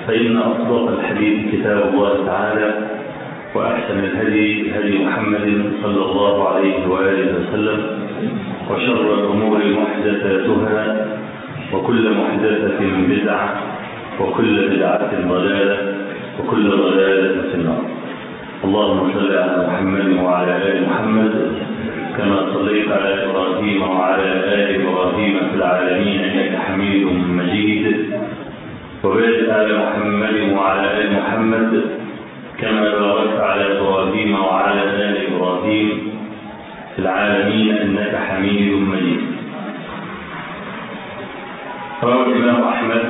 فإن أصدق الحديث كتاب الله تعالى وأحسن الهدي هدي محمد صلى الله عليه وآله وسلم وشر الأمور محدثاتها وكل محدثة بدعة وكل بدعة ضلالة وكل ضلالة في النار اللهم صل على محمد وعلى آل محمد كما صليت على إبراهيم وعلى آل إبراهيم في العالمين إنك حميد مجيد وبارك على محمد وعلى آل محمد كما باركت على إبراهيم وعلى آل إبراهيم في العالمين إنك حميد مجيد روى الإمام أحمد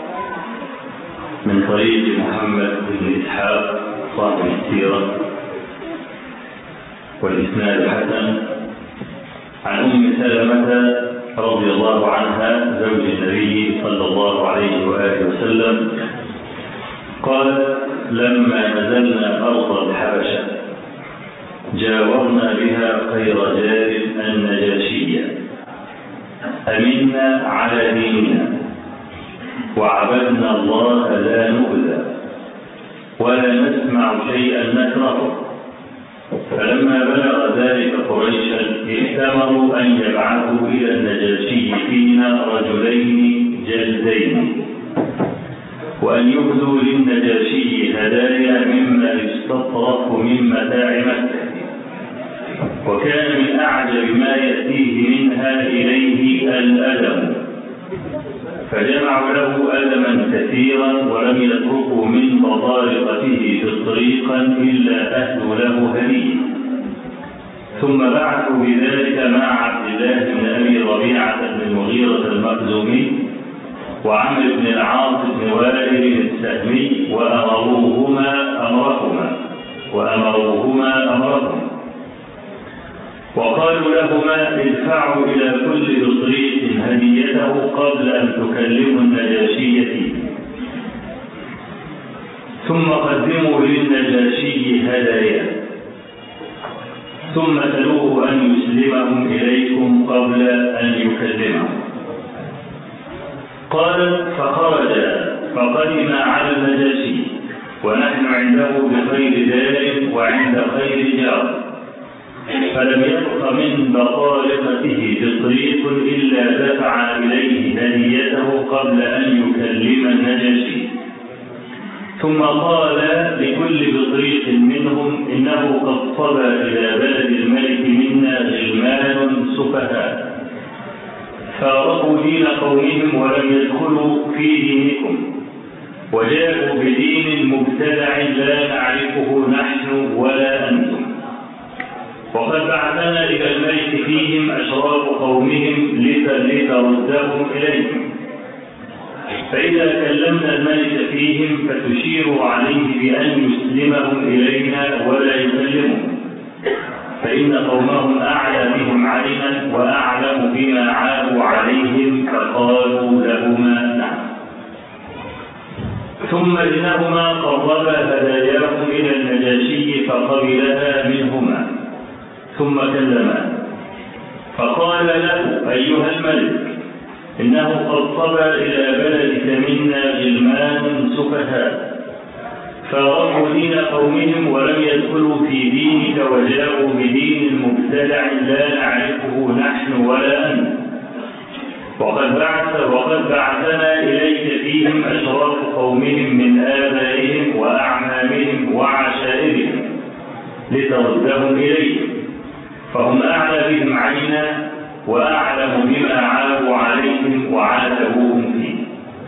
من طريق محمد بن إسحاق صاحب السيرة والإسناد حسن عن أم سلمة رضي الله عنها زوج النبي صلى الله عليه وآله وسلم قال لما نزلنا أرض الحبشة جاورنا بها خير جار النجاشية أمنا على ديننا وعبدنا الله لا نؤذى ولا نسمع شيئا نكرهه فلما بلغ ذلك قريشا ائتمروا ان يبعثوا الى النجاشي فينا رجلين جلدين وان يهدوا للنجاشي هدايا مما يستطرف من متاع مكه وكان من اعجب ما ياتيه منها اليه الالم فجمعوا له ألما كثيرا ولم يتركوا من بطارقته طريقا إلا أهلوا له هدية ثم بعثوا بذلك مع عبد الله بن أبي ربيعة بن المغيرة المخزومي وعمرو بن العاص بن وائل السهمي وأمروهما أمرهما وأمروهما أمرهما وقالوا لهما ادفعوا إلى كل بطريق هديته قبل أن تكلموا النجاشي فيه ثم قدموا للنجاشي هدايا ثم سلوه أن يسلمهم إليكم قبل أن يكلمهم قال فخرج فقدم على النجاشي ونحن عنده بخير دار وعند خير جار فلم يبق من بطارقته بطريق إلا دفع إليه هديته قبل أن يكلم النجاشي ثم قال لكل بطريق منهم إنه قد صبى إلى بلد الملك منا غلمان سفهاء فارقوا دين قومهم ولم يدخلوا في دينكم وجاءوا بدين مبتدع لا نعرفه نحن ولا أنتم وقد بعثنا إلى الملك فيهم أشراف قومهم لتردهم إليهم فإذا كلمنا الملك فيهم فتشير عليه بأن يسلمهم إلينا ولا يكلمهم فإن قومهم أعلى بهم علما وأعلم بما عابوا عليهم فقالوا لهما نعم ثم إنهما قربا هداياهم إلى النجاشي فقبلها منهما ثم كلمه فقال له أيها الملك إنه قد صبى إلى بلدك منا غلمان سفهاء فارقوا دين قومهم ولم يدخلوا في دينك وجاءوا بدين مبتدع لا نعرفه نحن ولا أنت وقد بعث وقد بعثنا إليك فيهم أشراف قومهم من آبائهم وأعمامهم وعشائرهم لتردهم إليهم فهم أعلى بهم عينا وأعلم بما عابوا عليهم وعاتبوهم فيه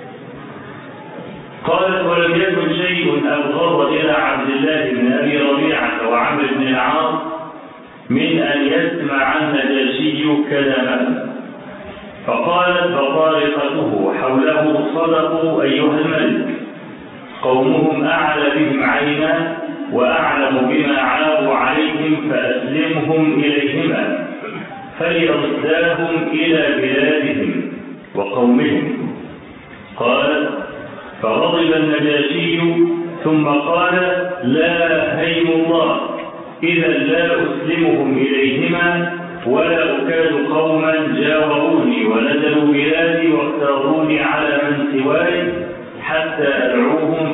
قالت ولم يكن شيء أبغض إلى عبد الله بن أبي ربيعة وعمرو بن العاص من أن يسمع النجاشي كلامه فقالت بطارقته حوله صدقوا أيها الملك قومهم أعلى بهم عينا وأعلم بما عابوا عليهم فأسلمهم إليهما فليرداهم إلى بلادهم وقومهم قال فغضب النجاشي ثم قال لا هيم الله إذا لا أسلمهم إليهما ولا أكاد قوما جاوروني ونزلوا بلادي واختاروني على من سواي حتى أدعوهم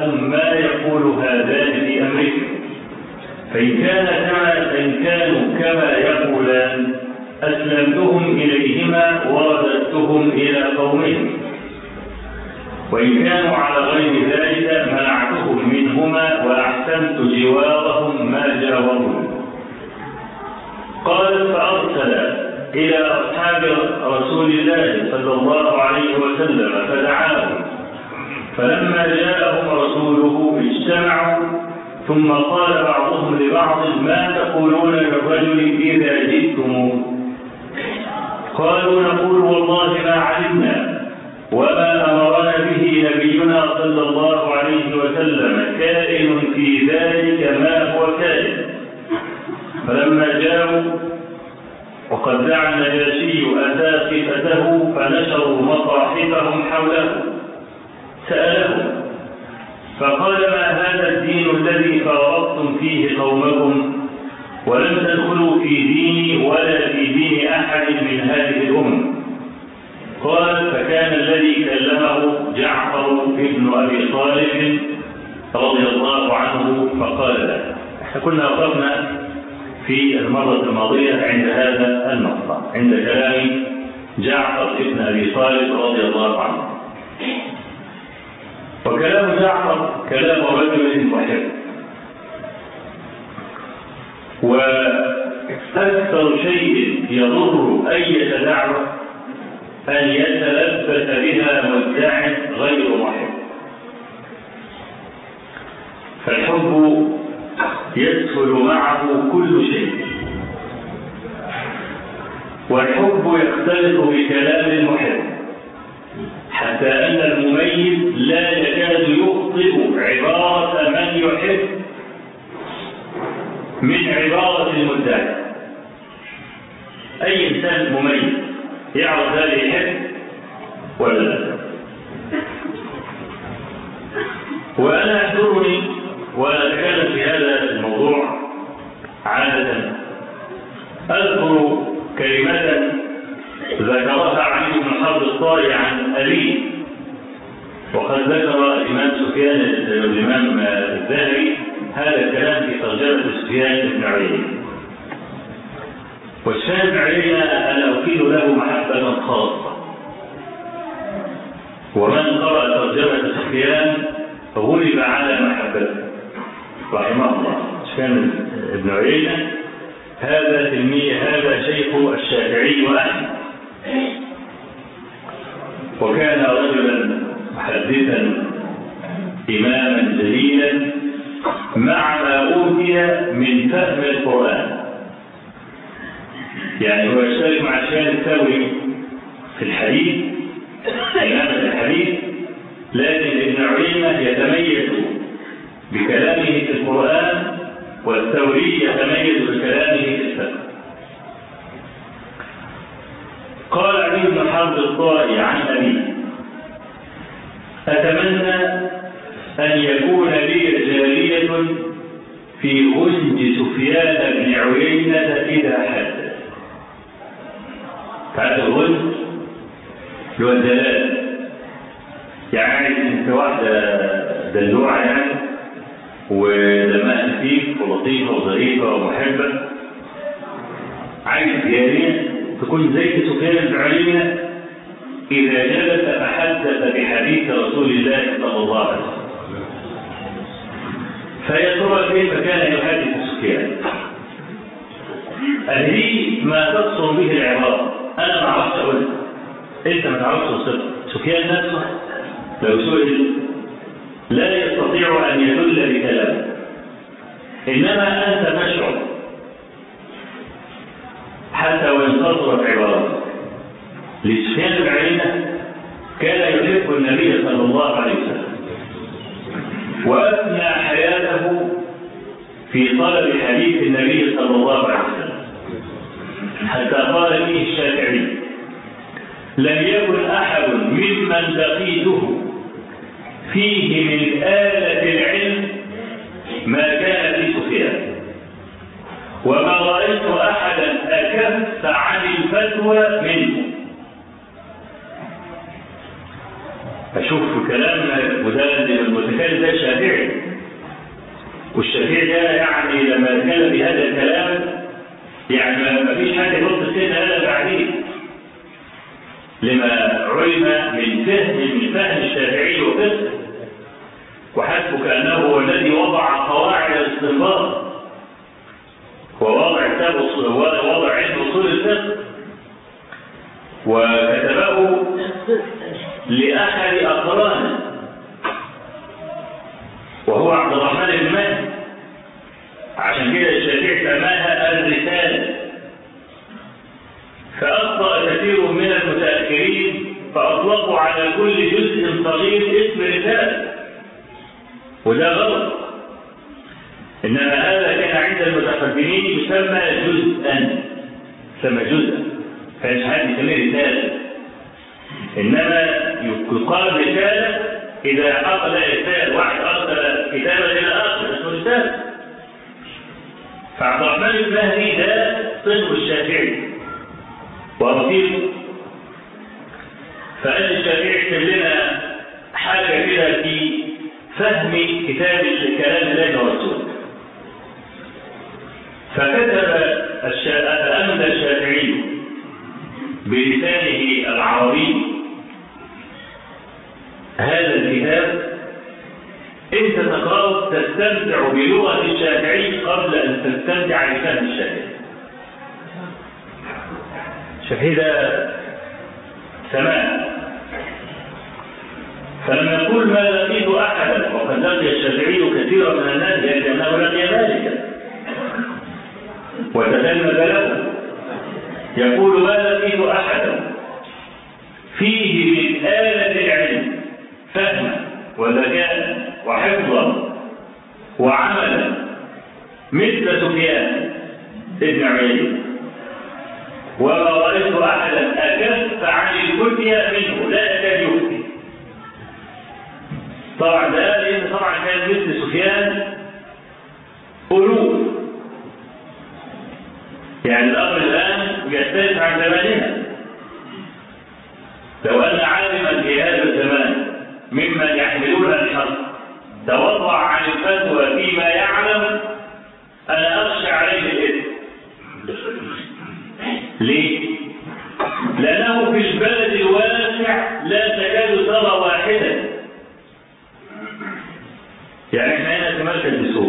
لهم ما يقول هذان في أمركم فإن كان كما فإن كانوا كما يقولان أسلمتهم إليهما ورددتهم إلى قومهم وإن كانوا على غير ذلك منعتهم منهما وأحسنت جوارهم ما جاوروني قال فأرسل إلى أصحاب رسول الله صلى الله عليه وسلم فدعاهم فلما جاءهم رسوله اجتمعوا ثم قال بعضهم لبعض ما تقولون للرجل إذا جئتموه قالوا نقول والله ما علمنا وما أمرنا به نبينا صلى الله عليه وسلم كائن في ذلك ما هو كائن فلما جاءوا وقد دعا النجاشي أساقفته فنشروا مصاحفهم حوله سألهم فقال ما هذا الدين الذي فارقتم فيه قومكم ولم تدخلوا في ديني ولا في دين أحد من هذه الأمم قال فكان الذي كلمه جعفر بن أبي طالب رضي الله عنه فقال له احنا كنا وقفنا في المرة الماضية عند هذا المقطع عند كلام جعفر بن أبي طالب رضي الله عنه وكلام جعفر كلام رجل محب وأكثر شيء يضر أي دعوة أن يتلبس بها مدع غير محب فالحب يدخل معه كل شيء والحب يختلط بكلام المحب حتى أن المميز لا يكاد يخطئ عبارة من يحب من عبارة المدعي أي إنسان مميز يعرف هذا يحب ولا لا وأنا يحضرني وأتكلم في هذا الموضوع عادة أذكر كلمة ذكرها علي بن حرب الطائي عن أبيه وقد ذكر الإمام سفيان الإمام الذهبي هذا الكلام في ترجمة سفيان بن عيينة والسفيان بن عيينة أنا أكيل له محبة خاصة ومن قرأ ترجمة سفيان غلب على محبته رحمه الله سفيان بن عيينة هذا تلميذ هذا شيخ الشافعي وأحمد وكان رجلا محدثا إماما جليلا مع ما أوتي من فهم القرآن يعني هو يشترك مع الشيخ الثوري في الحديث إمامة الحديث لكن ابن عيينة يتميز بكلامه في القرآن والثوري يتميز بكلامه في الفقه قال علي بن حرب الطائي عن أبيه أتمنى أن يكون لي جارية في غنج سفيان بن عيينة إذا حدث تعرف الغنج اللي هو الدلال يعني انت واحدة دلوعة يعني ودمها خفيف ولطيفة وظريفة ومحبة عايز جارية تكون زي سفيان بن عيينة إذا جلس فحدث بحديث رسول الله صلى الله عليه وسلم فيا ترى كيف كان يحدث سفيان هذه ما تقصر به العبارة أنا ما أعرفش أقول أنت ما تعرفش توصف سفيان نفسه لو سئل لا يستطيع أن يدل بكلامه إنما أنت تشعر حتى وإن صدرت عبارته لسفيان بن عيينة كان يحب النبي صلى الله عليه وسلم وأثنى حياته في طلب حديث النبي صلى الله عليه وسلم حتى قال فيه الشافعي لم يكن أحد ممن لقيته فيه من آلة العلم ما كان في سفيان وما رأيت أحدا أكف عن الفتوى منه أشوف كلام وده المتكلم ده شافعي والشافعي ده يعني لما اتكلم بهذا الكلام يعني ما فيش حد يرد السنة هذا بعدين لما علم من فهم من فهم الشافعي وفقه وحسبك انه هو الذي وضع قواعد الاستنباط ووضع كتاب وضع علم اصول الفقه وكتبه لاحد اقرانه وهو عبد الرحمن بن مهدي عشان كده الشافعي سماها الرساله فاخطا كثير من المتاخرين فاطلقوا على كل جزء صغير اسم رساله وده غلط انما هذا كان عند المتقدمين يسمى جزءا يسمى جزءا فايش حد يسميه رساله انما يقال رساله اذا حصل ارسال واحد ارسل كتابا الى اخر اسمه رساله فعبد الرحمن المهدي ده صنف الشافعي ورفيقه فقال الشافعي اكتب لنا حاجه كده في فهم كتاب كلام الله ورسوله فكتب أمد الشافعي بلسانه العربي هذا الكتاب انت تقرأه تستمتع بلغة الشافعي قبل ان تستمتع بفهم الشافعي الشافعي ده سماع فلما يقول ما لقيت احدا وقد لقي الشافعي كثيرا من الناس لانه لقي ذلك وتجنب له يقول ما لقيت احدا فيه من آلة العلم فهما وذكاء وحفظا وعملا مثل سفيان ابن عيينة وما رأيت أحدا أكف عن الكتية منه لا يكاد يفتي طبعا ده لأن طبعا كان مثل سفيان ألوف يعني الأمر الآن يختلف عن زماننا لو أن عالما في هذا الزمان ممن يحملون الحق توضع عن الفتوى فيما يعلم أنا أخشى عليه الإثم ليه؟ لأنه في البلد الواسع لا تكاد ترى واحدا يعني احنا هنا في مركز بسوق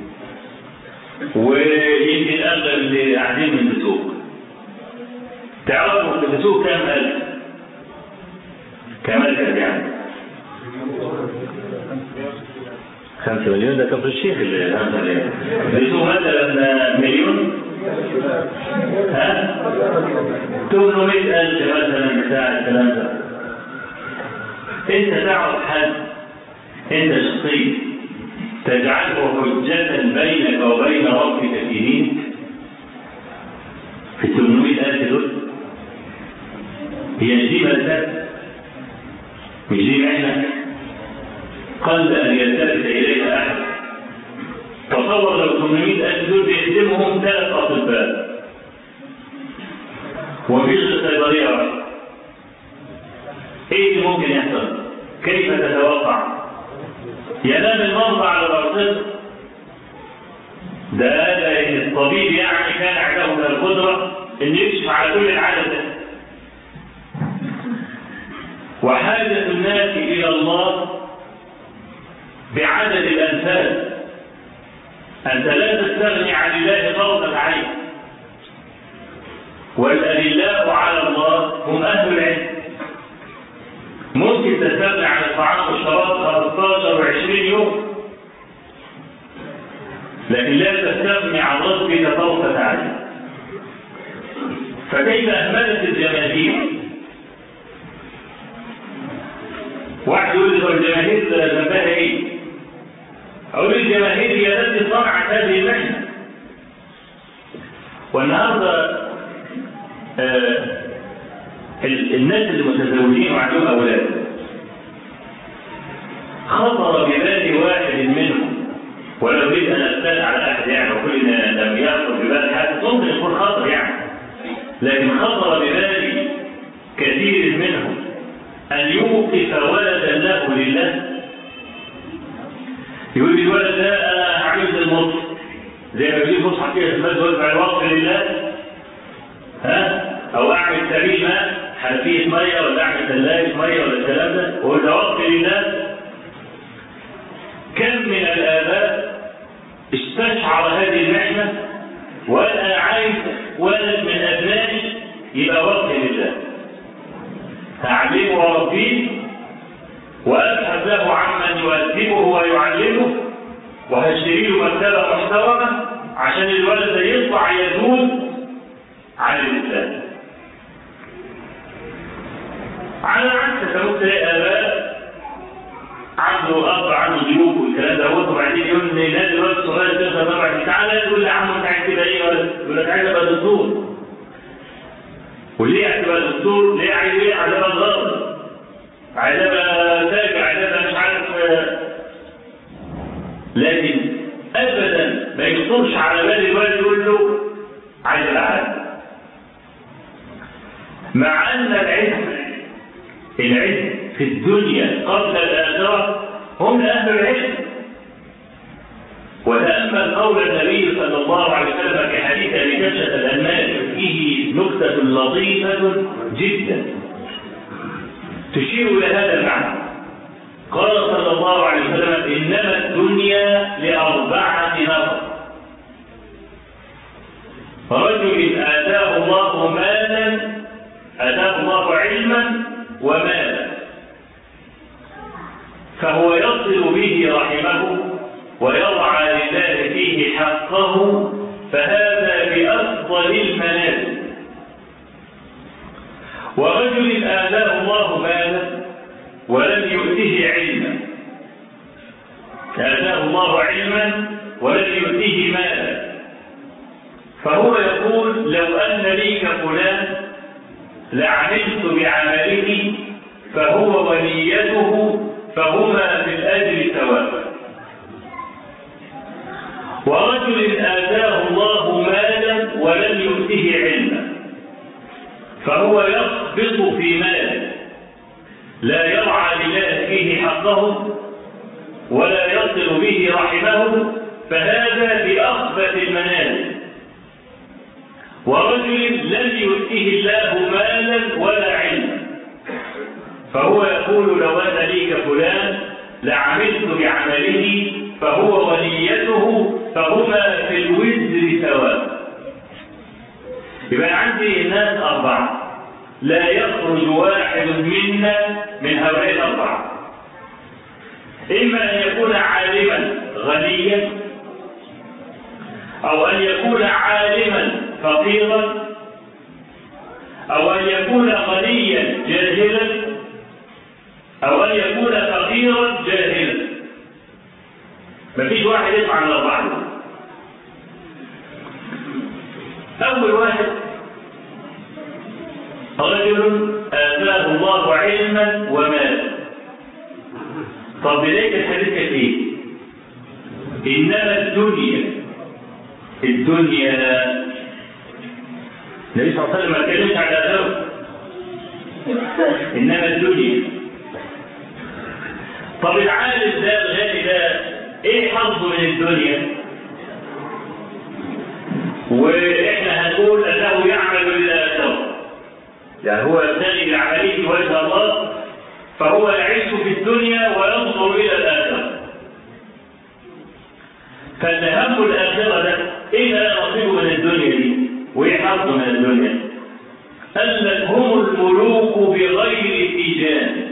ويمكن اغلب اللي قاعدين من بسوق تعرفوا في بسوق كام الف كام الف يعني خمسة مليون ده كفر الشيخ اللي خمسة مليون بسوق مثلا مليون ها 800 ألف مثلا بتاع الكلام ده انت تعرف حد انت شخصيا تجعله حجة بينك وبين ربك في دينك في 800 ألف دول هي دي ملكات مش دي عينك قل أن يلتفت إليها أحد تصور لو 800 ألف دول بيخدمهم ثلاث أطباء ومفيش صيدلية واحدة ايه اللي ممكن يحصل؟ كيف تتوقع؟ ينام المرضى على الارصفه ده لان الطبيب يعني كان عنده من القدره ان يكشف على كل العدد ده وحاجه الناس الى الله بعدد الانفاس انت لا تستغني عن الله طرفه عين والادلاء على الله هم اهل العلم ممكن تستغني عن الطعام والشراب 15 و20 يوم لكن لا تستغني عن رزقك طرفة عين فكيف أهملت الجماهير واحد يقول لي الجماهير ذنبها ايه؟ أقول الجماهير هي التي صنعت هذه المهنة والنهارده آه الناس اللي متزوجين وعندهم اولاد خطر ببال واحد منهم ولا اريد ان استدعى على احد يعني وكل لم يخطر ببال حد ممكن يكون خطر يعني لكن خطر ببال كثير منهم ان يوقف ولدا له لله يقول لي الولد ده انا عايز المصحف زي ما بيجيب مصحف كده في المسجد ويرفع الوصف لله ها او اعمل سبيل ماء حنفيه ميه ولا اعمل ثلاجه ميه ولا الكلام ده واقول ده وصف لله كم من الاباء استشعر هذه النعمه وقال انا عايز ولد من ابنائي يبقى وصف لله هعلمه وربيه وابحث له عمن يؤدبه ويعلمه وهشتري له مرتبه محترمه عشان الولد ده يطلع يدود عن الاسلام على عكس تموت تلاقي اباء عنده اب عنده ذنوب والكلام ده هو وبعدين يقول ان نادي الولد الصغير تقدر طبعا تعالى تقول لي يا عم انت عايز تبقى ايه يقول لك عايز ابقى دكتور وليه عايز تبقى دكتور؟ ليه عايز ايه؟ عايز ابقى ضابط عايز ابقى تاجر عايز ابقى مش عارف لكن ابدا ما يخطرش على بال الولد يقول له عايز العالم مع ان العلم العلم في الدنيا قبل الاخره هم اهل العلم وتامل قول النبي صلى الله عليه وسلم في حديث ابي كبشه الانمار فيه نكته لطيفه جدا تشير الى هذا المعنى قال صلى الله عليه وسلم انما الدنيا لاربعه نفر رجل اتاه الله مالا اتاه الله علما ومالا فهو يصل به رحمه ويرعى لله فيه حقه فهذا بافضل المنازل ورجل اتاه الله مالا ولم يؤته علما آتاه الله علما ولم يؤته مالا فهو يقول لو أن لي كفلان لعملت بعمله فهو ونيته فهما في الأجر سواء ورجل آتاه الله مالا ولم يؤته علما فهو يقبض في ماله لا يرعى لله فيه حقه ولا يصل به رحمه فهذا بأخبث المنازل ورجل لم يؤته الله مالا ولا علما فهو يقول لو أن لي كفلان لعملت بعمله فهو وليته فهما في الوزر سواء يبقى عندي الناس أربعة لا يخرج واحد منا من هؤلاء الأربعة إما أن يكون عالما غنيا أو أن يكون عالما فقيرا أو أن يكون غنيا جاهلا أو أن يكون فقيرا جاهلا مفيش واحد يطلع من الأربعة أول واحد رجل آتاه الله علما ومالا طب بداية الحديث كانت ايه؟ إنما الدنيا الدنيا النبي صلى الله عليه وسلم ما اتكلمش على آثاره إنما الدنيا طب العالم ده الغني ده ايه حظه من الدنيا؟ واحنا هنقول انه يعمل للاخره يعني هو يبتغي بعمله وجه الله فهو يعيش في الدنيا وينظر الى الاخره فالهم الاخره ده ايه ده نصيبه من الدنيا دي وايه حظه من الدنيا قال هم الملوك بغير تيجان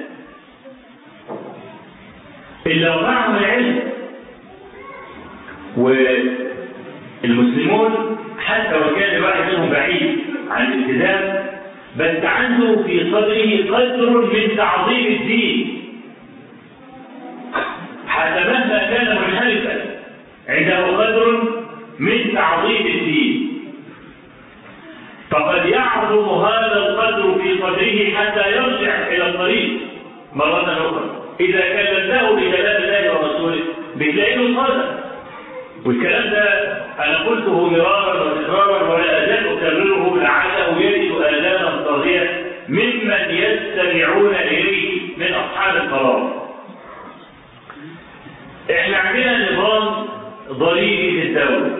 الا معهم العلم والمسلمون حتى وكان الواحد منهم بعيد عن الالتزام بس عنده في صدره قدر من تعظيم الدين حتى مهما كان منحرفا عنده قدر من تعظيم الدين فقد يعظم هذا القدر في صدره حتى يرجع الى الطريق مرة أخرى إذا كلمناه بكلام الله ورسوله بتلاقيه صادق والكلام ده أنا قلته مرارا وتكرارا ولا أزال أكرره لعله يجد آلاما طاغية ممن يستمعون إليه من أصحاب القرار. إحنا عندنا نظام ضريبي في الدولة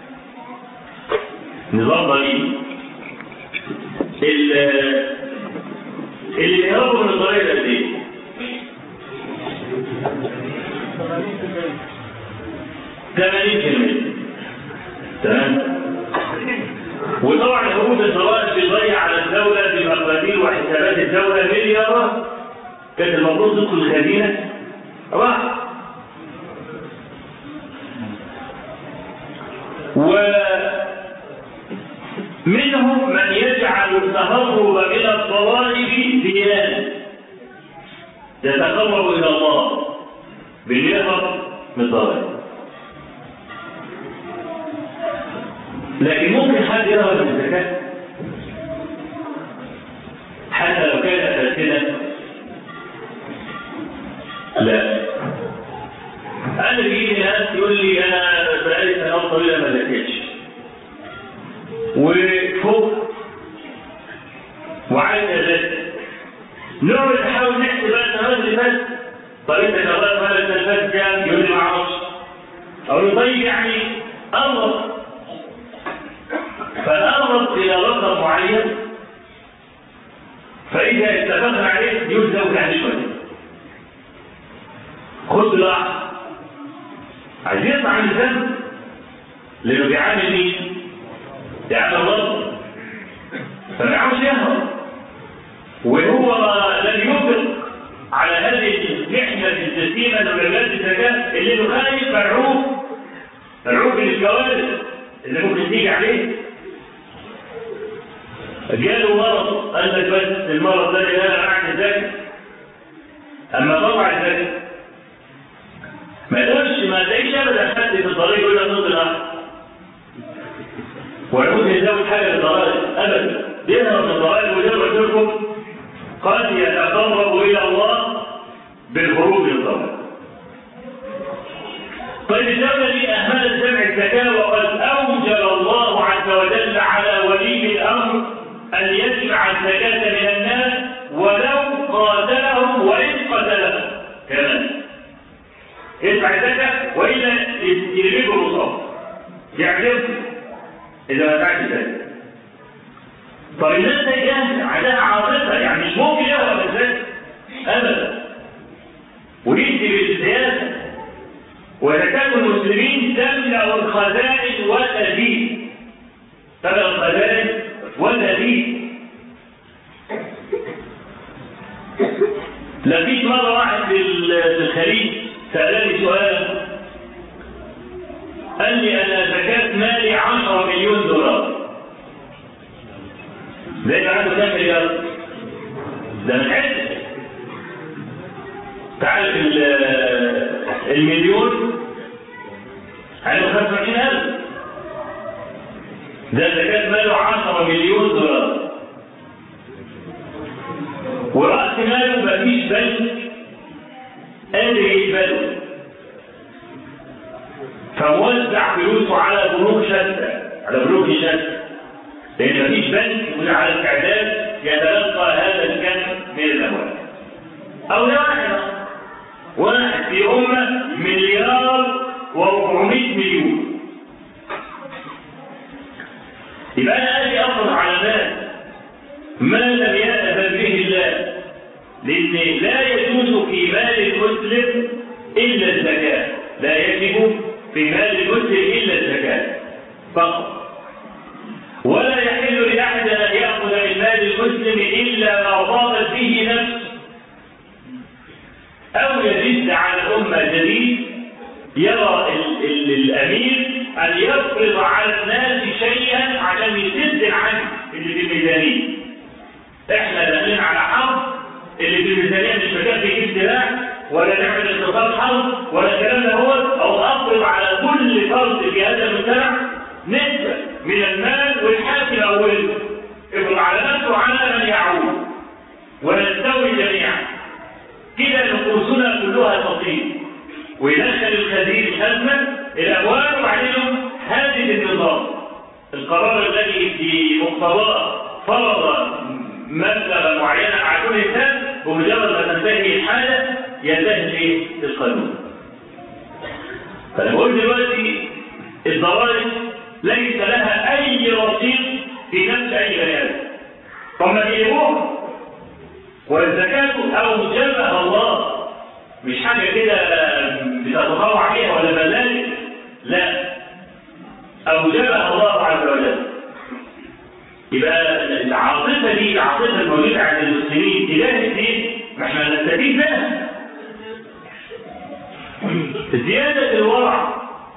نظام ضريبي اللي بيهربوا من الضرائب قد ايه؟ ثمانين في المية تمام وطبعا هروب الضرائب بيضيع على الدولة بمقادير وحسابات الدولة مليارات كانت المفروض تدخل الخزينة راح ومنهم من يجعل التهرب من الضرائب ديانة يتقرب إلى الله باليهرب من الضرائب لكن ممكن حد يهرب من الزكاة حتى لو كان فاسدا لا انا بيجي ناس يقول لي انا بقالي سنوات طويله ما ذاكرتش وفوق وعايز اذاكر نقعد نحاول نحسب بقى السنوات اللي فاتت طب انت شغال بقى السنه اللي فاتت كام؟ يقول لي ما اعرفش اقول له طيب يعني قرب فقرب الى رقم معين فاذا اتفقنا عليه يزود عليه شويه خد لحظة عايز يطلع عن الذنب لانه بيعامل مين؟ بيعامل الله فما عاوز يهرب وهو لم يطلق على هذه المحنة الجسيمة لولاد الزكاة اللي انه خايف مرعوب مرعوب من الكوارث اللي ممكن تيجي عليه جاله مرض قال لك بس المرض ده لا انا اعمل ذلك اما طلع الذكر ما يقولش ما تلاقيش ابدا حد في الطريق يقول لك نص الاخر ويعود يزود حاجه للضرائب ابدا بيهرب من الضرائب وزي ما قلت لكم قد يتقرب الى الله بالهروب من الضرائب طيب الدولة دي أهملت جمع الزكاة وقد أوجب الله عز وجل على ولي الأمر أن يجمع الزكاة من الناس ولو قاتلهم وإن قتلهم كمان يدفع الزكاة وإلا يرميه الرصاص يعجب إذا ما دفعش الزكاة طب الناس دي جاهزة عندها عاطفة يعني مش ممكن يهرب الزكاة أبدا ويدي بالسياسة وزكاة المسلمين تملأ الخزائن والأدين تملأ الخزائن والأدين لقيت مرة واحد في الخليج سألني سؤال قال لي أنا زكاة مالي 10 مليون دولار ده يبقى عنده كام مليار؟ ده من حته تعرف المليون على 25000 ده زكاة ماله 10 مليون دولار ورأس ماله مفيش بنك قادر يقبله فموزع فلوسه على بنوك شتى على بنوك شتى لأن مفيش بنك يكون على استعداد يتلقى هذا الكم من الأموال أو لا واحد واحد في أمة مليار و400 مليون يبقى أنا أجي أفرض على الناس ما لم يأذن به الله لأن لا يجوز في مال المسلم إلا الزكاة لا يجب في مال المسلم إلا الزكاة فقط ولا يحل لأحد أن يأخذ من مال المسلم إلا ما ضاقت به نفسه أو يجد على أمة جديد يرى ال ال الأمير أن يفرض على الناس شيئا عشان يسد عنه اللي في الميزانية احنا داخلين على حرب اللي في الميزانية مش مكفي يجيب سلاح ولا نعمل اتصال حرب ولا الكلام ده هو أو أفرض على كل فرد في هذا المجتمع نسبة من المال والحاكم أوله افرض على نفسه وعلى من يعود ونستوي جميعا كده نفوسنا كلها تطيب ويدخل الخزين الأزمة الأموال وبعدين هذه النظام القرار الذي في مقتضاه فرض مبلغا معينا على كل انسان بمجرد ما تنتهي الحاله ينتهي الايه؟ القانون. فانا بقول دلوقتي الضرائب ليس لها أي رصيد في نفس أي بني آدم طب ما بيجيبوها والزكاة أوجبها الله مش حاجة كده بتتطوع عليها ولا بلاش لا أوجبها الله عز وجل يبقى العاطفة دي العاطفة الموجودة عند المسلمين تجاه الدين ما احنا نستفيد منها زيادة الورع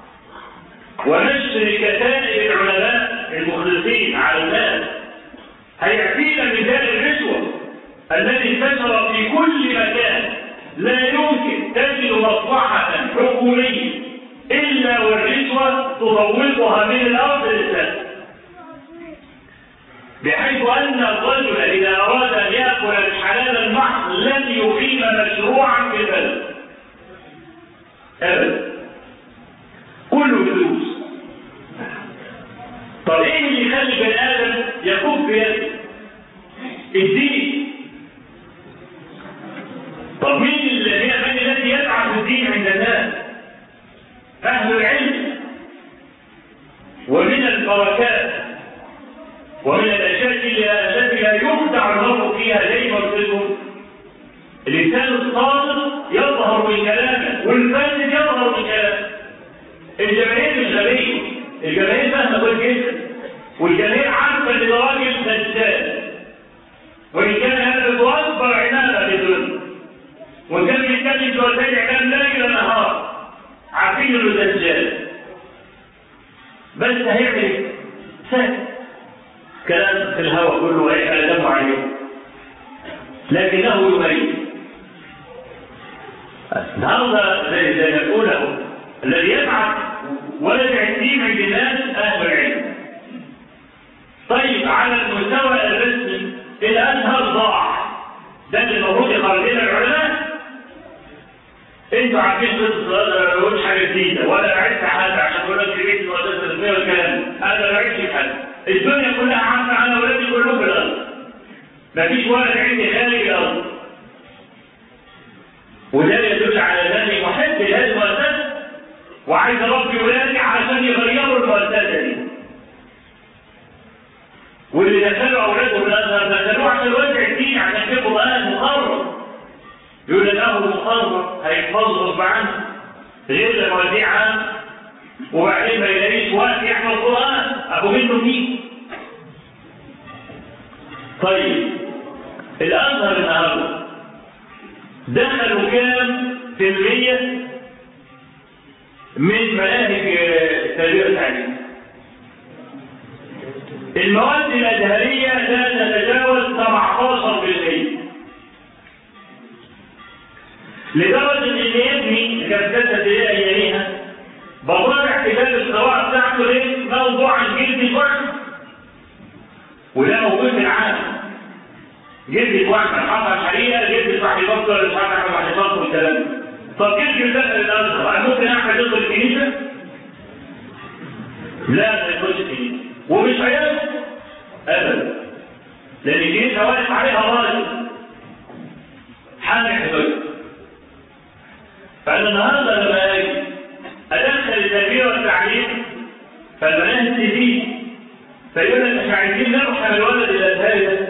ونشر كتائب العلماء المخلصين على الناس هيأتينا مثال الرشوة الذي انتشر في كل مكان لا يمكن تجد مصلحة حكومية إلا والرشوة تطوقها من الأرض للسماء بحيث أن الرجل إذا أراد أن يأكل الحلال المحض لن يقيم مشروعا في البلد أبدا كله فلوس طب ايه اللي يخلي بني ادم يكف بيده الدين طب مين اللي هي من الذي يبعث الدين عند الناس اهل العلم ومن البركات ومن الاشياء التي لا يخدع المرء فيها زي ما قلت لكم الانسان الصادق يظهر من كلامه والفاسد يظهر من كلامه الجماهير مش غبيه الجماهير فاهمه كويس جدا والجماهير عارفه ان ده راجل دجال وان كان هذا هو اكبر عناده للظلم وان كان بيتكلم في وسائل الاعلام ليل نهار عارفين انه دجال بس هيعمل ايه؟ سهل كلام في الهواء كله ويحرق دمه عليه لكنه يميز النهارده زي زي ما تقول الذي يبعث ولد الدين عند الناس اهل العلم طيب على المستوى الرسمي الازهر ضاع ده اللي المفروض يخرج لنا العلماء انتوا عارفين قصه الازهر ما بقولش حاجه جديده ولا عرفت حد عشان اقول لك جريت المؤسسه الرسميه والكلام انا ما عرفتش حد الدنيا كلها عارفه انا ولادي كلهم في الازهر مفيش ولد عندي خارج الارض وده يدل على انني محب لهذه المؤسسه وعايز اربي ولادي علشان يغيروا المؤسسه دي واللي دخلوا اولادهم الازهر دخلوه عشان يوزع الدين عشان يبقوا بقى مقرر يقول له مقرر هيحفظه غصب عنه غير لما يوديه عام وبعدين ما يلاقيش وقت يحفظ القران ابو منه مين طيب الازهر النهارده دخلوا كام في المية من مناهج التربية والتعليم المواد الأزهرية لا تتجاوز 17% لدرجة إن ابني كانت تدري أياميها بطلع كتاب القراءة بتاعته ليه موضوع عن جلد الوحش وده موجود في العالم جلد الوحش حصل الحقيقة جلد الوحش بطل مش عارف اعمل وحش بطل والكلام طب جلد دخل الأزهر أنا ممكن أعمل ضد الكنيسة؟ لا ما يدخلش الكنيسة ومش هيدخل أبدا لأن الكنيسة واقف عليها راجل حامل حدود فأنا النهارده لما أجي أدخل التربية والتعليم فالمناهج تزيد فيقول لك مش عايزين نرحم الولد الأزهري ده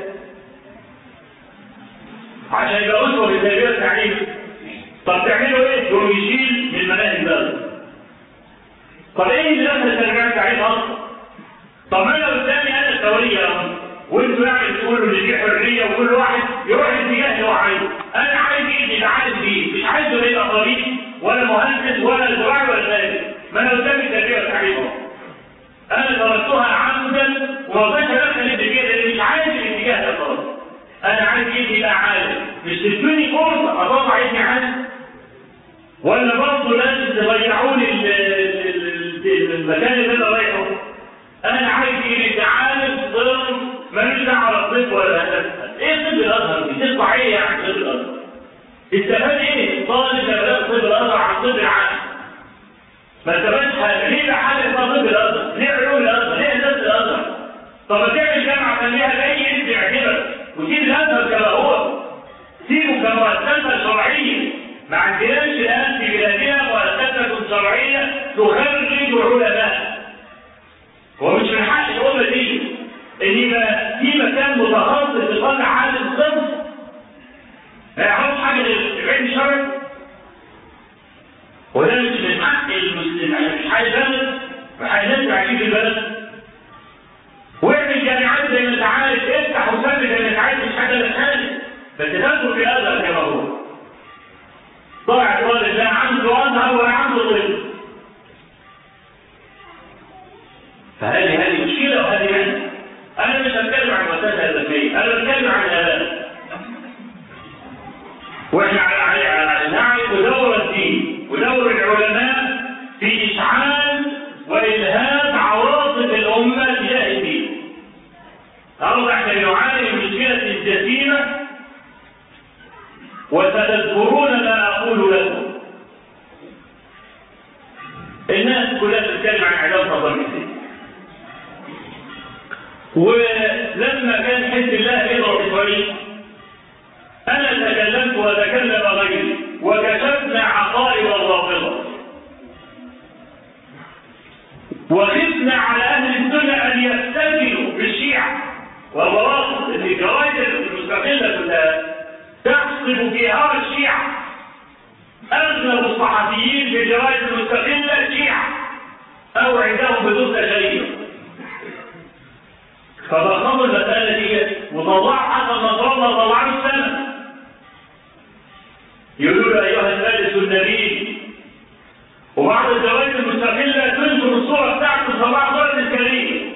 عشان يبقى أسوة في التربية والتعليم طب تعملوا إيه؟ يقوم يشيل من مناهج بلد طب إيه اللي دخل التربية والتعليم أصلا؟ طب ما أنا قدامي أنا الثورية وانتوا يعني تقولوا ان دي حريه وكل واحد يروح الاتجاه اللي هو عايزه انا عايز ايه اللي عايز ايه مش عايزه يبقى طبيب ولا مهندس ولا زراعي ولا مالك ما انا قدامي التربيه والتعليم انا تركتها عمدا وما رضيتش ادخل الاتجاه لان مش عايز الاتجاه ده خالص انا عايز ايه يبقى عالم مش تدوني فرصه اطلع ابني عالم ولا برضه لازم تضيعوا لي المكان اللي انا رايحه انا عايز ايه عالم ضرب مالوش دعوه بالطب ولا هدف ايه طب الازهر دي تطلع ايه يعني طب الازهر استفاد ايه طالب اداب طب الازهر عن طب العالم ما استفادش حاجه ليه بقى حاجه اسمها طب الازهر ليه علوم الازهر ليه هندسه الازهر طب ما تعمل جامعه خليها زي انت يعجبك وسيب الازهر كما هو سيبه كمؤسسه شرعيه ما عندناش الان في بلادنا مؤسسه شرعيه تخرج علماء ومش من حق الأمة دي إن يبقى في مكان متخصص يطلع عالم صنف ما يعرفش حاجة غير العلم الشرعي وده مش من حق المسلم مش حاجة بلد وحاجة ناس عايشين في البلد واعمل جامعات زي ما انت عارف افتح وسمي زي ما انت عارف مش حاجة لحالك بس تدخل في الأزهر كما هو طلع الوالد لا عنده أزهر ولا عنده طب فهذه هذه مشكلة وهذه معنى أنا مش هتكلم عن مسألة الذكية أنا بتكلم عن الآلات وإحنا على على نعرف دور الدين ودور العلماء في إشعال وإلهام عواطف الأمة تجاه الدين أرض احنا نعاني من مشكلة جسيمة وستذكرون ما أقول لكم الناس كلها بتتكلم عن علاج نظام الدين ولما كان حزب الله يضرب الطريق انا تكلمت وتكلم غيري وكشفنا عقائد الرافضه وخفنا على اهل السنه ان يستسلموا بالشيعه والروافض اللي الجرائد المستقله كلها تحسب فيها الشيعه اغلب الصحفيين في الجرائد المستقله شيعه او عندهم بدون تشريع فضخموا المسألة دي وطلعوا حتى النصارى طلعوا السنة يقولوا أيها المجلس النبي وبعض الجوائز المستقلة تنشر الصورة بتاعته صباح ضرب الكريم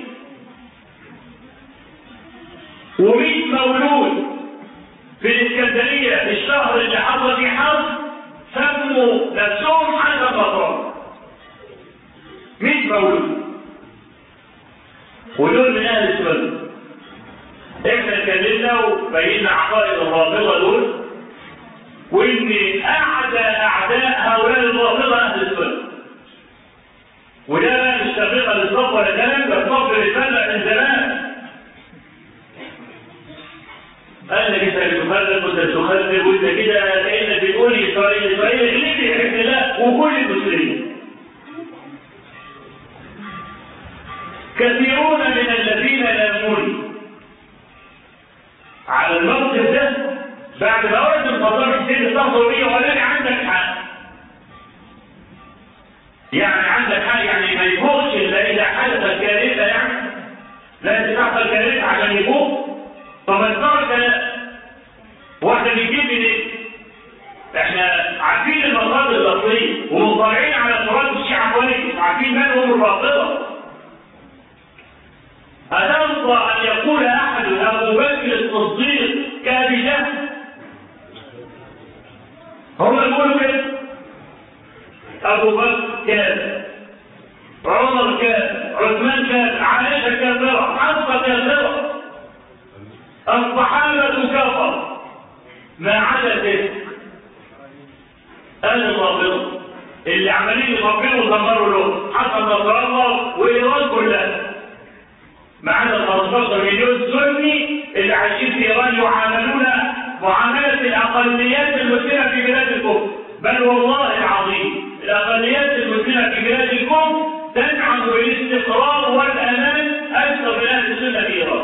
ومئة مولود في الإسكندرية في الشهر اللي حصل فيه حرب سموا نفسهم حتى النصارى مئة مولود ودول من اهل السنه احنا اتكلمنا وبينا عقائد الرافضه دول وان اعدى اعداء هؤلاء الرافضه اهل السنه وده مش تفرقه للصف ولا كلام ده الصف رساله من زمان قال لك انت بتفرق وانت بتخرب وانت كده كانك بتقول اسرائيل اسرائيل غلبت بحب الله وكل المسلمين كثيرون من الذين ينامون على الموقف ده بعد ما ورد القضاء السن التغضبية ولا عندك حق يعني عندك حق يعني ما يفوقش الا اذا حدث كارثه يعني لازم تحصل كارثه عشان يفوق فمن ترك واحده بيجيب لي احنا عارفين المصادر الاصليه ومطلعين على تراث الشيعه كويس عارفين من هم الرافضه أترضى أن يقول أحد أبو بكر الصديق كأبي جهل هم يقولوا كده أبو بكر كان عمر كان عثمان كان عائشة كافرة حفصة كافرة الصحابة كفر ما عدا ذلك أهل الرافضة اللي عمالين يفكروا ودمروا له حسن نصر الله وإيران كلها ما عدا 15 مليون سني اللي عايشين في ايران يعاملون معامله الاقليات المسلمه في بلاد الكفر بل والله العظيم الاقليات المسلمه في بلاد الكفر تنعم بالاستقرار والامان اكثر من اهل السنه في ايران.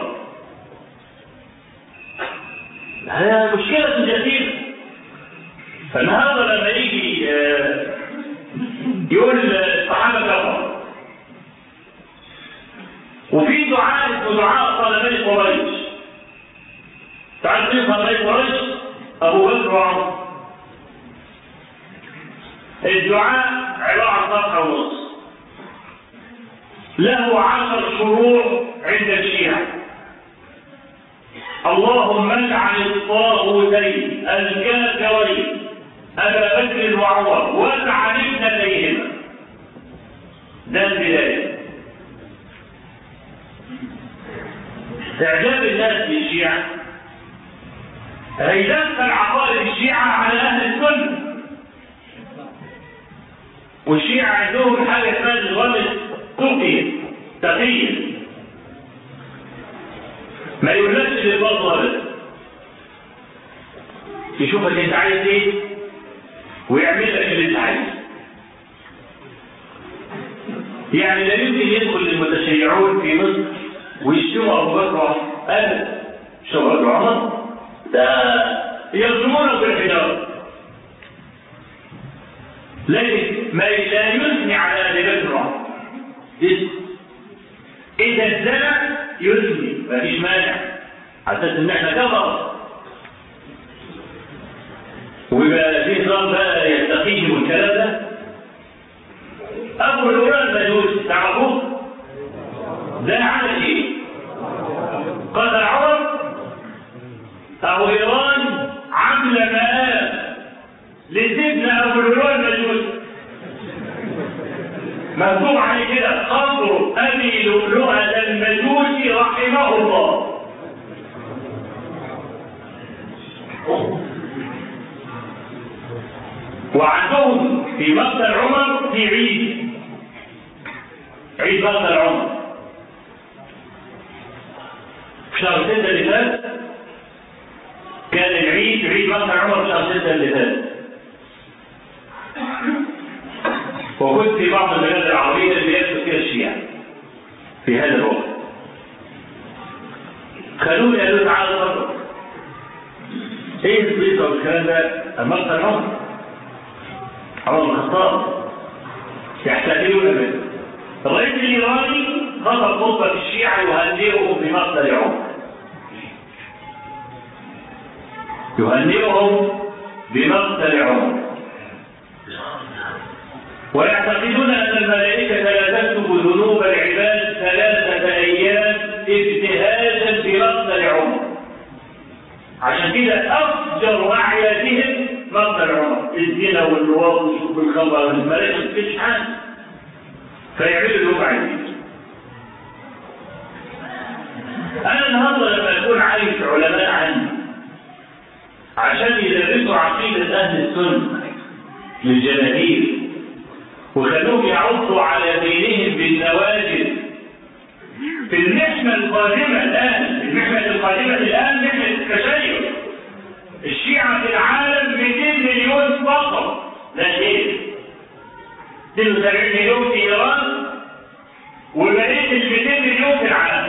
هذه مشكله جديده. فالنهارده لما يجي يقول الصحابه كفروا وفي دعاء اسمه دعاء طلبي قريش تعرفين طلبي قريش ابو بكر وعمر الدعاء عباره عن صفحه ونص له عشر شروع عند الشيعة اللهم العن الطاغوتين الكافرين ابا بكر وعمر والعن ابنتيهما ده البدايه إعجاب الناس بالشيعة هيدخل عقائد الشيعة على أهل السنة والشيعة عندهم حاجة اسمها نظام التقية تقية ما يقولكش للفضل أبدا يشوفك أنت عايز إيه ويعمل لك اللي أنت عايزه يعني لا يمكن يدخل المتشيعون في مصر ويشتموا ابو بكر وعمر ابدا شو ابو بكر وعمر ده يظلمونه بالحجاره لكن ما لا يثني على ابي بكر وعمر اذا الزنا يثني مفيش مانع على اساس ان احنا كفر ويبقى في نظام بقى يستقيم الكلام ده ابو الهران المجوس تعرفوه ده عمل ايه قتل عمر ابو ايران عمل مآب لسيدنا ابو الهران المجوس مكتوب عليه كده قبر ابي لؤلؤه المجوسي رحمه الله وعندهم في مقتل عمر في عيد عيد مقتل عمر في شهر ستة اللي فات كان العيد عيد مقتل عمر في شهر ستة اللي فات وكنت في بعض البلاد العربية اللي يكتب فيها الشيعة في هذا الوقت خلوني قالوا تعالى اتفضل ايه البيضة والكلام ده مقتل عمر عمر بن الخطاب يحتفلون به الرئيس الايراني خطب خطبه الشيعه يهنئهم بمقتل عمر يهنئهم بمقتل عمر ويعتقدون ان الملائكه لا تكتب ذنوب العباد ثلاثه ايام ابتهاجا بمقتل عمر عشان كده افجر اعيادهم مقتل عمر الزنا واللواط وشرب الخمر والملائكه مفيش حاجه فيعملوا اللي هم عايزينه انا النهارده لما اكون عايز علماء عندي عشان يدرسوا عقيده اهل السنه للجماهير وخلوهم يعضوا على دينهم بالنواجذ في المحنه القادمه الان المحنه القادمه الان محنه التشيع الشيعة في العالم 200 مليون فقط لا شيء 72 مليون في ايران وبقيه ال 200 مليون في العالم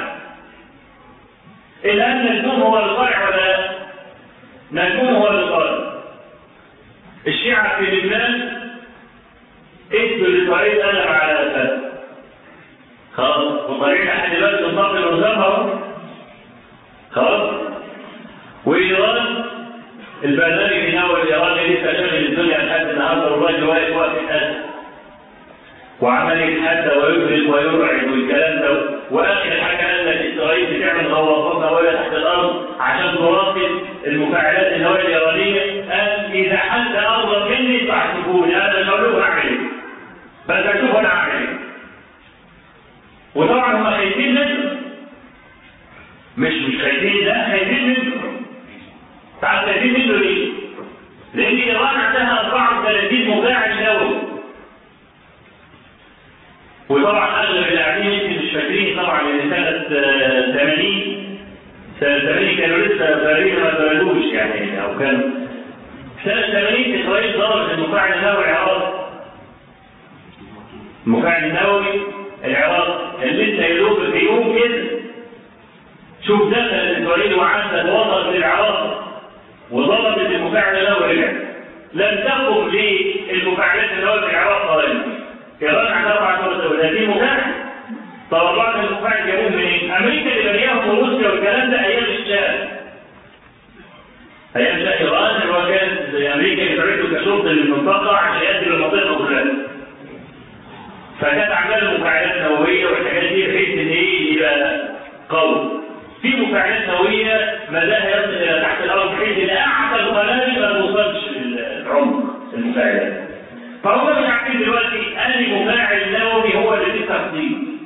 الان نجوم هو القارع ولا نجوم هو القارع الشيعة في لبنان ادوا لطريق قلم على اساس خلاص وطريق لحد دلوقتي النقل والزمر خلاص وايران البرنامج النووي الايراني لسه شاغل الدنيا لحد النهارده والراجل واقف واقف اسد وعمال يتحدى ويفرق ويرعب والكلام ده واخر حاجه قال لك اسرائيل بتعمل غواصات نوويه تحت الارض عشان تراقب المفاعلات النوويه الايرانيه قال اذا حد قرب مني فاحسبوني انا مش هقول لكم اعمل ايه بس اشوف انا اعمل ايه وطبعا هم خايفين منه مش مش خايفين لا خايفين منه تعال خايفين منه ليه؟ لان ايران عندها 34 مفاعل نووي وطبعا اغلب اللاعبين يمكن مش فاكرين طبعا ان سنه 80 سنه 80 كانوا لسه فريق ما اتولدوش يعني او كان سنه 80 اسرائيل ضربت المفاعل النووي العراق المفاعل النووي العراق اللي انت يدوب في يوم كده شوف دخل اسرائيل وعدت وصلت للعراق وضربت المفاعل النووي رجع لم تقم للمفاعلات النوويه في العراق قريبا ايران عندها 34 مفاعل طلبات المفاعل جابوه منين؟ امريكا اللي بنياهم وروسيا والكلام ده ايام الشام ايام شاه ايران اللي هو كانت امريكا بتعده كشرطه للمنطقه عشان يأتي للمنطقه كلها فكانت عامله مفاعلات نوويه والحاجات دي بحيث ان ايه يبقى قوي في مفاعلات نوويه مداها يصل الى تحت الارض بحيث ان اعلى القنابل ما توصلش للعمق المفاعلات فهم مش عارفين دلوقتي انهي مفاعل نووي هو اللي فيه تخطيط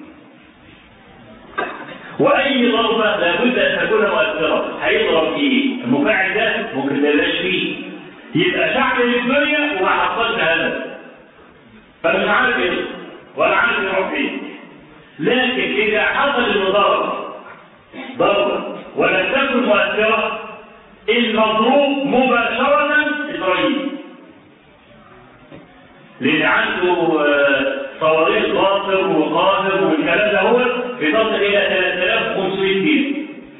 واي ضربه لابد ان تكون مؤثره هيضرب فيه المفاعل ده ممكن ما يبقاش فيه يبقى شعب للدنيا وما حصلش هدف فمش عارف ايه ولا عارف يروح فين لكن اذا حصل المضاربه ضربه ولم تكن مؤثره المضروب مباشره اسرائيل لان عنده صواريخ قاصر وقاهر والكلام ده هو بتصل الى 3500 كيلو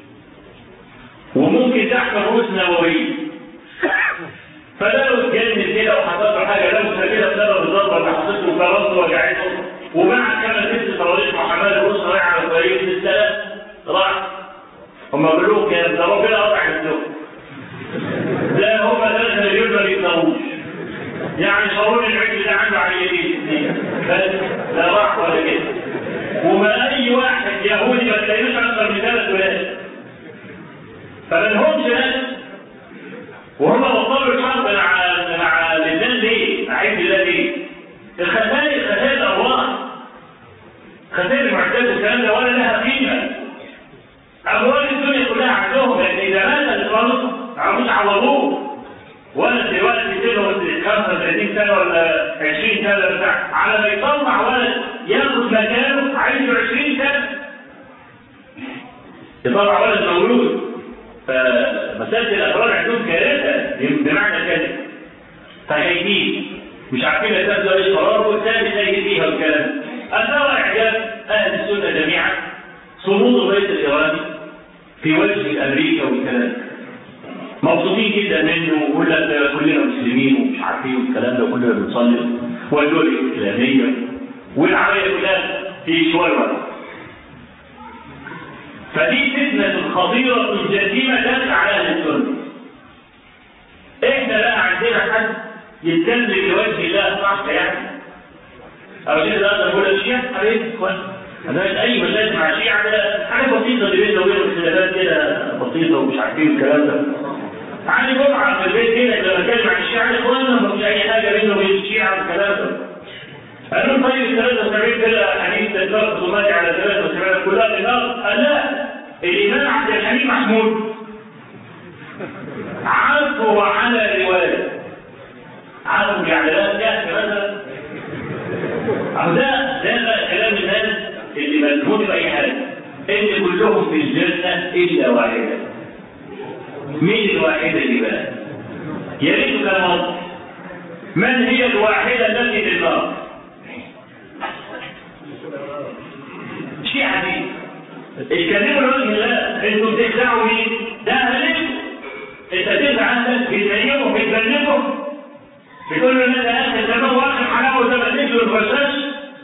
وممكن تحمل رؤوس نوويه فده لو اتجنن كده وحصل له حاجه لو كده بسبب الضربه اللي حصلت له فراسه وجعته وبعد كما ست صواريخ محمد الرؤوس رايح على طريق السلام راح هم قالوا له كده ده ربنا قطع السوق ده هم ثلاثة مليون ما بيقدروش يعني شعور العجل ده عنده عينين بس لا راح ولا كده وما اي واحد يهودي ما تلاقيش اكثر من ثلاث ولاد فما لهمش ناس وهم بطلوا الحرب مع مع لبنان ليه؟ مع عيد الله ليه؟ الخسائر خسائر الارواح خسائر المعدات والكلام ده ولا لها قيمه اموال الدنيا كلها عندهم لان اذا مات الفرد عاوز يعوضوه ولد دلوقتي كده 35 سنه ولا 20 سنه ولا بتاع على ما يطلع ولد ياخد مكانه عايز 20 سنه يطلع ولد مولود فمساله الافراد عندهم كارثه بمعنى كده فخايفين مش عارفين يتبدأ ايش قرار والثاني سيد فيها والكلام اثار اعجاب اهل السنه جميعا صمود الرئيس الايراني في وجه امريكا والكلام مبسوطين جدا منه ويقول لك كلنا مسلمين ومش عارفين والكلام ده كلنا بنصلي والدول الاسلاميه والعمليه كلها في شويه وقت فدي فتنه خطيره جسيمه دخل على اهل السنه احنا بقى عندنا حد يتكلم لوجه الله صح يعني او كده ده نقول الشيعة عليه كويس انا اي مشاكل مع الشيعة ده حاجه بسيطه اللي بيننا وبين اختلافات كده بسيطه ومش عارفين الكلام ده عندي جمعه في البيت كده لما اتكلم عن الشيعة اخوانا ما فيش اي حاجه بيننا وبين الشيعة والكلام ده قالوا طيب 73 كده حديث تكرار خصوماتي على 73 كلها بنار قال لا الامام عبد الحليم محمود عرضوا على روايه عرضوا يعني لا كهف مثلا أو ده ده بقى كلام الناس اللي مجهول بأي حاجة إن كلهم في الجنة إلا واحدة مين الواحدة دي بقى؟ يا ريت كان واضح من هي الواحدة التي في النار؟ شيعة دي اتكلموا لوجه الله انتوا بتخدعوا مين؟ ده اهلكم انت تدفع عندك بتزينهم بتبلغهم بتقول له ان ده اخر زمان واخر حلاوه ده ما تجي الرشاش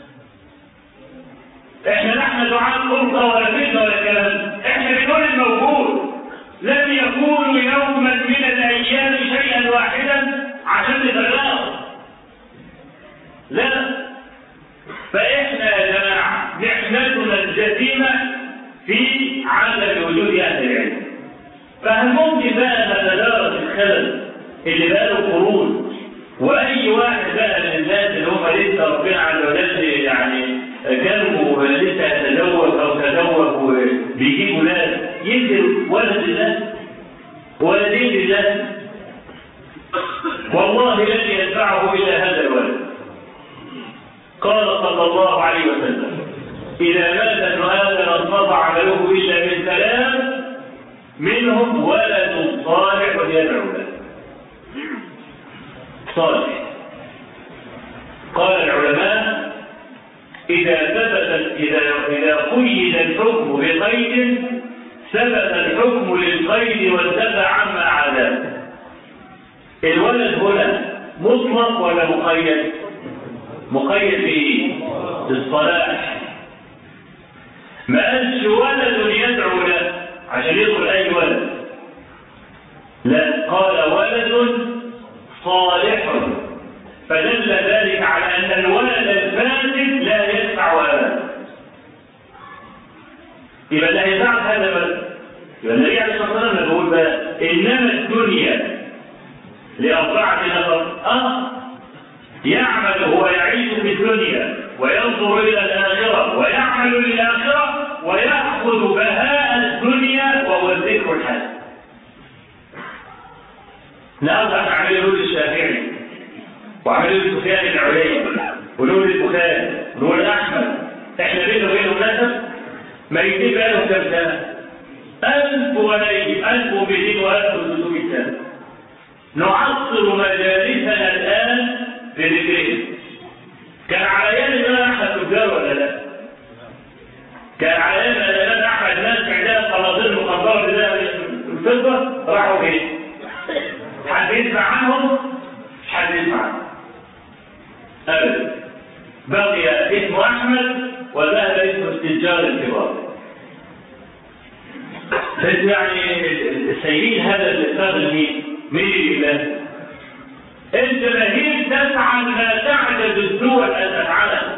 احنا نحن دعاء خلطه ولا فتنه ولا كلام احنا بنقول الموجود لم يكون يوما من الايام شيئا واحدا عشان نبلغه لا فاحنا يا جماعه نعمتنا الجسيمه في عدم وجود اهل العلم فهل ممكن بقى نتدارك الخلل اللي بقى له قرون واي واحد بقى من الناس اللي هم لسه ربنا عز وجل يعني كانوا لسه يتزوج او تزوج وبيجيب ولاد ينزل ولد الله ولدين لله والله لن ينفعه الا هذا الولد قال صلى الله عليه وسلم اذا مات ابن ادم انقطع عمله الا من ثلاث منهم ولد صالح يدعو له صالح قال العلماء إذا ثبت إذا إذا قيد الحكم بقيد ثبت الحكم للقيد وانتفى عما عداه الولد هنا مطلق ولا مقيد؟ مقيد بإيه؟ بالصلاح ما قالش ولد يدعو له عشان يدخل أي ولد لا قال ولد صالح فدل ذلك على أن الولد الفاسد لا يدفع ولدا يبقى لا يدفع هذا الولد يبقى النبي عليه الصلاة والسلام بيقول بقى إنما الدنيا لأربعة نفر أه يعمل هو يعيش في الدنيا وينظر إلى الآخرة ويعمل للآخرة ويأخذ بهاء الدنيا وهو الذكر الحسن نأخذ عمل يقول الشافعي وعمل يقول سفيان العلي ونقول البخاري ونقول أحمد احنا بينه وبينه نسب ما يجيب له كم سنة؟ ألف وليل ألف ومئتين وألف وثلاثمائة سنة نعصر مجالسنا الآن بذكرهم كان على يد ما يسمع عنهم مش حد يسمع عنهم ابدا بقي اسم احمد وذهب اسم التجار الكبار فانت يعني سايبين هذا الفضل مين؟ مين اللي بالله؟ الجماهير تفعل ما تعجز الدول ان تفعله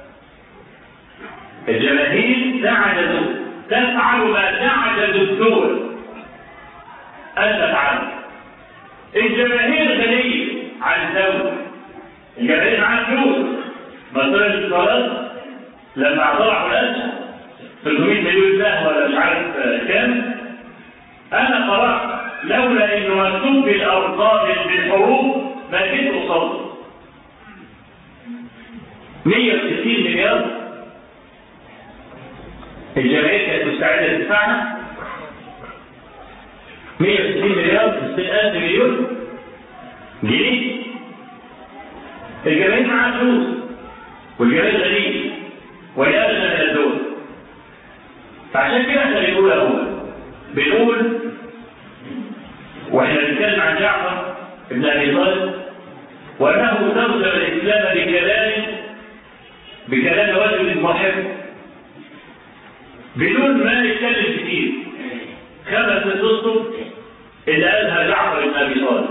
الجماهير تعجز تفعل ما تعجز الدول ان تفعله الجماهير غنيه عن الدوله الجماهير معاها فلوس مثلا الاتصالات لما طلعوا الاسهم 300 مليون سهم ولا مش عارف كام انا قرات لولا انه مكتوب بالارقام بالحروف ما جيت قصاده 160 مليار الجماهير كانت مستعده تدفعها 160 مليار 60000 مليون جنيه الجماهير معاها فلوس والجماهير غنيه وهي اغنى من الدول فعشان كده احنا بنقول اهو بنقول واحنا بنتكلم عن جعفر ابن ابي طالب وانه ترجم الاسلام بكلام بكلام رجل محب بدون ما نتكلم كتير خمس اسطر اللي قالها جعفر بن ابي طالب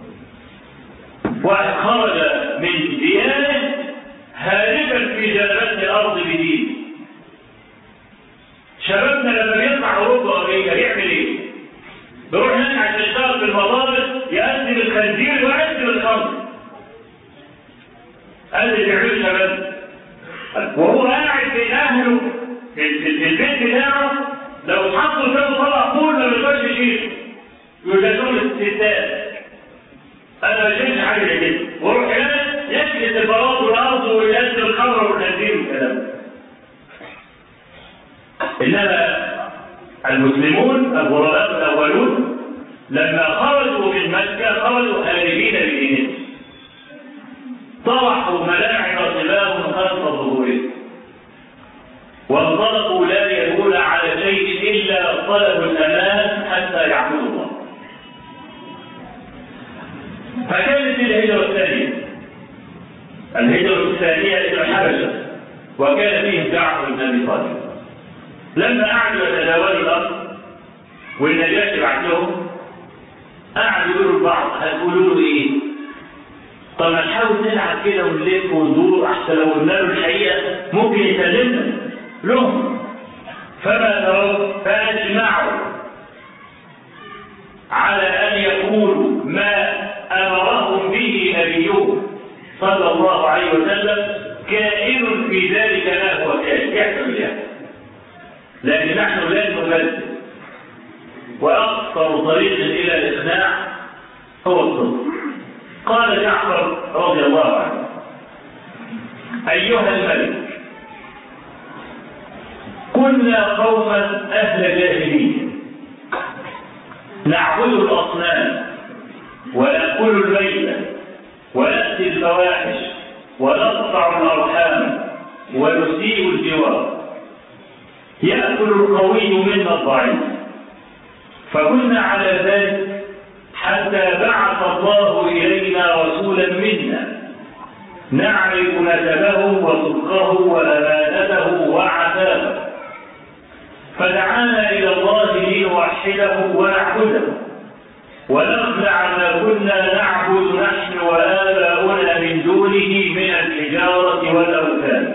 واحد خرج من ديانه هاربا في جنبات الارض بدين شبابنا لما بيطلع اوروبا وامريكا يعمل ايه؟ بيروح هناك عشان يشتغل في المضارب يقدم الخنزير ويقدم الخمر قال اللي بيعملوا الشباب وهو قاعد بين اهله في في البيت بتاعه لو اتحطوا قدامه طلع فول ما بيقدرش يشيل يقول ده شغل الستات انا ما بشيلش حاجه زي كده واروح هنا يكنس البلاط والارض وينزل الخمر والخنزير والكلام ده انما المسلمون الغرباء الاولون لما خرجوا من مكه خرجوا هاربين بدينهم طرحوا ملاعب صباهم خلف ظهورهم وانطلقوا لا يدون على شيء الا طلبوا الامان حتى يعبدوا الله فكانت الهجره الثانيه الهجره الثانيه الى الحبشه وكان فيهم جعفر بن ابي طالب لما قعدوا يتداولوا الارض والنجاشي بعت لهم قعدوا يقولوا لبعض هتقولوا له ايه؟ طب ما نحاول نلعب كده ونلف وندور احسن لو قلنا له الحقيقه ممكن يسلمنا لهم فما ترون فاجمعوا على ان يقولوا ما امرهم به نبيهم صلى الله عليه وسلم كائن في ذلك ما هو كائن يحصل يعني لكن نحن لا نبدل واقصر طريق الى الاقناع هو الصدق قال جعفر رضي الله عنه ايها الملك كنا قوما اهل جاهليه نعبد الاصنام وناكل الميت وناتي الفواحش ونقطع الارحام ونسيء الجوار يأكل القوي منا الضعيف فكنا على ذلك حتى بعث الله إلينا رسولا منا نعرف نسبه وصدقه وأمانته وعفافه فدعانا إلى الله لنوحده ونعبده ونخلع ما كنا نعبد نحن وآباؤنا من دونه من الحجارة والأوثان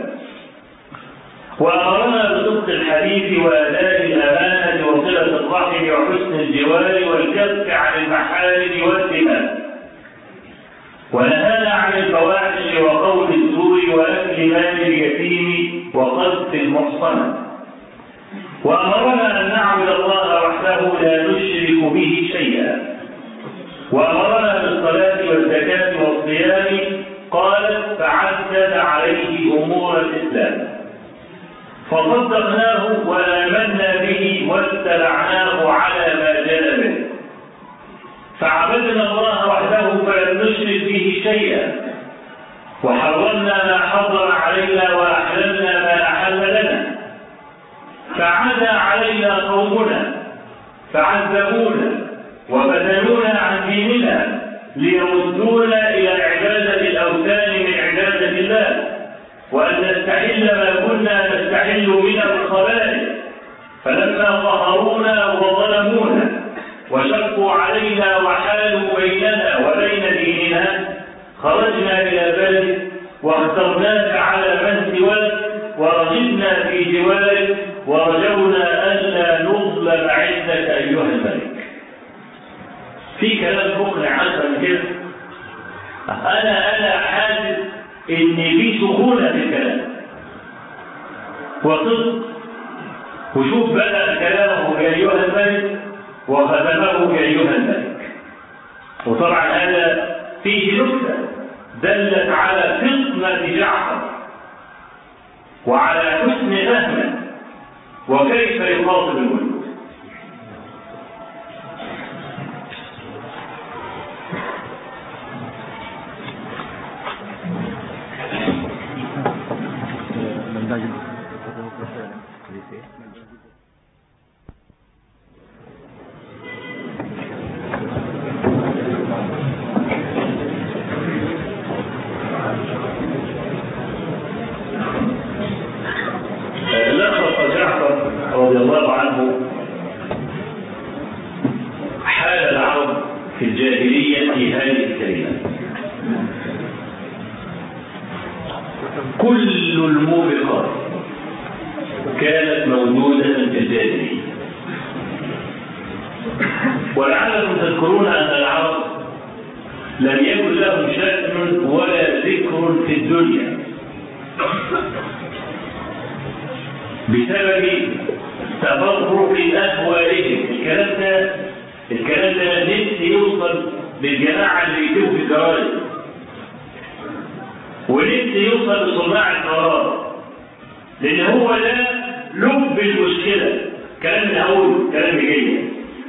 وأمرنا بصدق الحديث وأداء الأمانة وصلة الرحم وحسن الجوار والكف عن المحارم والدماء ونهانا عن الفواحش وقول الزور وأكل مال اليتيم وقذف المحصنة وأمرنا أن نعبد الله وحده لا نشرك به شيئا وأمرنا بالصلاة والزكاة والصيام قالت فعدد عليه أمور الإسلام فصدقناه وآمنا به واتبعناه على ما جاء به فعبدنا الله وحده فلم نشرك به شيئا وحرمنا ما حرم علينا وأحللنا ما أحل لنا فعدا علينا قومنا فعذبونا وبدلونا عن ديننا ليردونا إلى عبادة الأوثان من عبادة الله وأن نستحل ما كنا نستحل من الخبائث فلما ظهرونا وظلمونا وشقوا علينا وحالوا بيننا وبين ديننا خرجنا إلى بلد واخترناك على من سواك ورغبنا في جوارك ورجونا ألا نظلم عندك أيها الملك في كلام مقنع أكثر من كده أنا أنا حاسس إن في سهولة في الكلام وصدق وشوف بدأ كلامه يا أيها الملك وختمه يا أيها الملك وطبعا هذا فيه نكتة دلت على فطنة جعفر وعلى حسن فهمه وكيف يخاطب الملوك لخص جعفر رضي الله عنه حال العرب في الجاهلية في هذه الكلمات كل الموبقات كانت موجودة في الجاهلية ولعلكم تذكرون أن العرب لم يكن لهم شأن ولا ذكر في الدنيا بسبب تفرق أهوالهم الكلام ده الكلام ده نفسي يوصل للجماعة اللي يكتبوا في الجرايد ونفسي يوصل لصناع القرار لأن هو ده لب المشكلة كلام من أول كلام جيد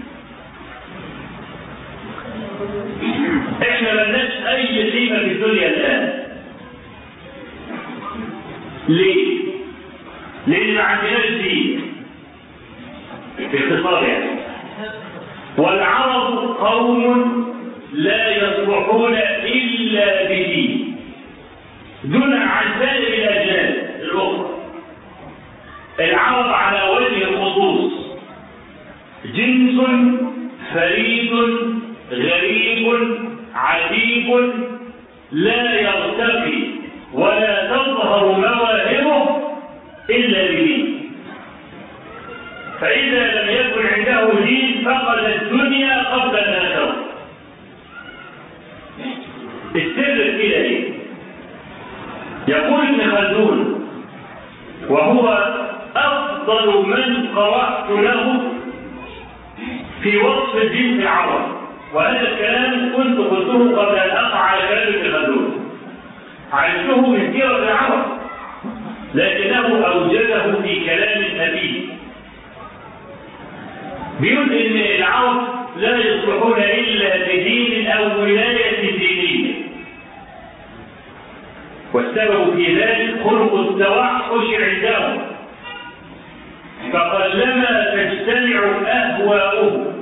احنا ملناش أي قيمة في الدنيا الآن ليه؟ لأن ما عندناش دين باختصار يعني والعرب قوم لا يصلحون إلا بدين دون عن سائر الأجيال الأخرى العرب على وجه الخصوص جنس فريد غريب عجيب لا يرتقي ولا تظهر مواهبه إلا بدين فإذا لم يكن عنده دين فقد الدنيا قبل الآخرة السر كده ايه؟ يقول ابن خلدون وهو أفضل من قرأت له في وصف الجنس العربي وهذا الكلام كنت قلته قبل أن أقع على كلام ابن خلدون عرفته من سيرة العرب لكنه أوجده في كلام النبي بيقول إن العرب لا يصلحون إلا بدين أو ولاية دينية والسبب في ذلك خلق التوحش عندهم فقلما تجتمع أهواؤهم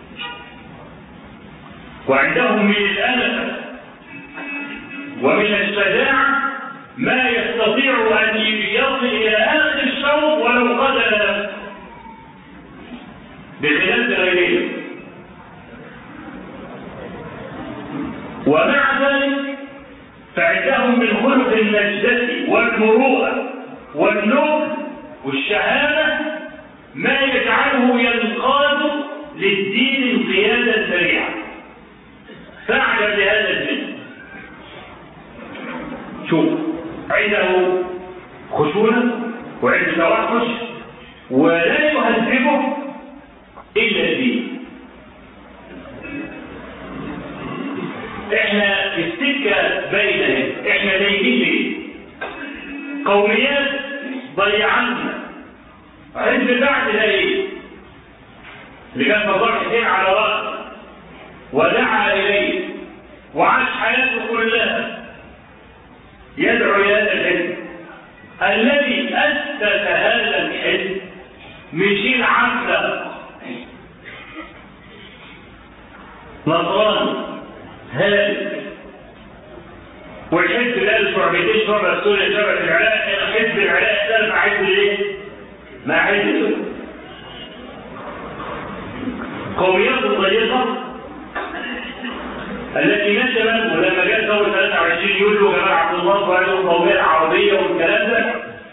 وعندهم من الأنفة ومن الشجاعة ما يستطيع أن يصل إلى آخر الشوط ولو قتل نفسه بخلاف غيره ومع ذلك فعندهم من خلق النجدة والمروءة والنور والشهامة ما يجعله ينقاد للدين انقيادا سريعا فاعلم بهذا الجن شوف عنده خشونة وعنده توحش ولا يهذبه إلا الدين احنا السكة بينهم احنا دايمين ليه قوميات ضيعتنا حزب بعدها ايه اللي كان مضار حسين على رأسه ودعا إليه وعاش حياته كلها يدعو إلى هذا الحزب الذي أسس هذا الحزب مشيل عبده نصراني هالك والحزب اللي قال شعبتين شعبة سوريا شعبة العراق حزب العراق اختلف مع حزب الايه؟ مع حزب سوريا قوميات الضيقة التي نشبت ولما جت ثورة 23 يوليو جمال عبد الله وقالوا القومية العربية والكلام ده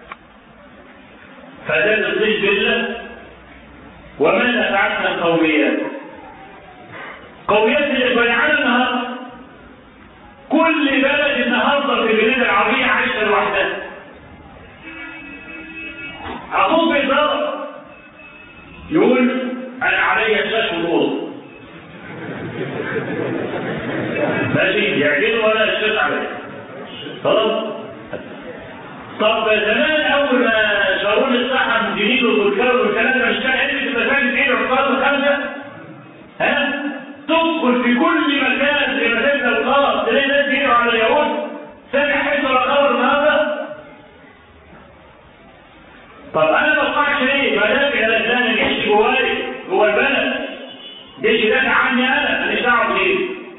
فزاد الضيق بالله وماذا فعلنا القوميات؟ قوميات الإخوان النهارده كل بلد النهارده في البلاد العربية عايشة لوحدها أخوه بيضرب يقول أنا عليا شاش ونور ماشي يعجبه ولا الشاش عليا خلاص طب زمان أول ما شارون الصحة من جديد والكلام والكلام ده مش كان عندي في مساجد ايه العقاد الخمسة ها تدخل في كل مكان في مساجد الخاص تلاقي ناس بيدعوا على اليهود سامع حته ولا خبر النهارده طب انا ما بطلعش ليه؟ ما دافع الاسنان الجيش جواي جوا البلد جيش يدافع عني انا ماليش دعوه بيه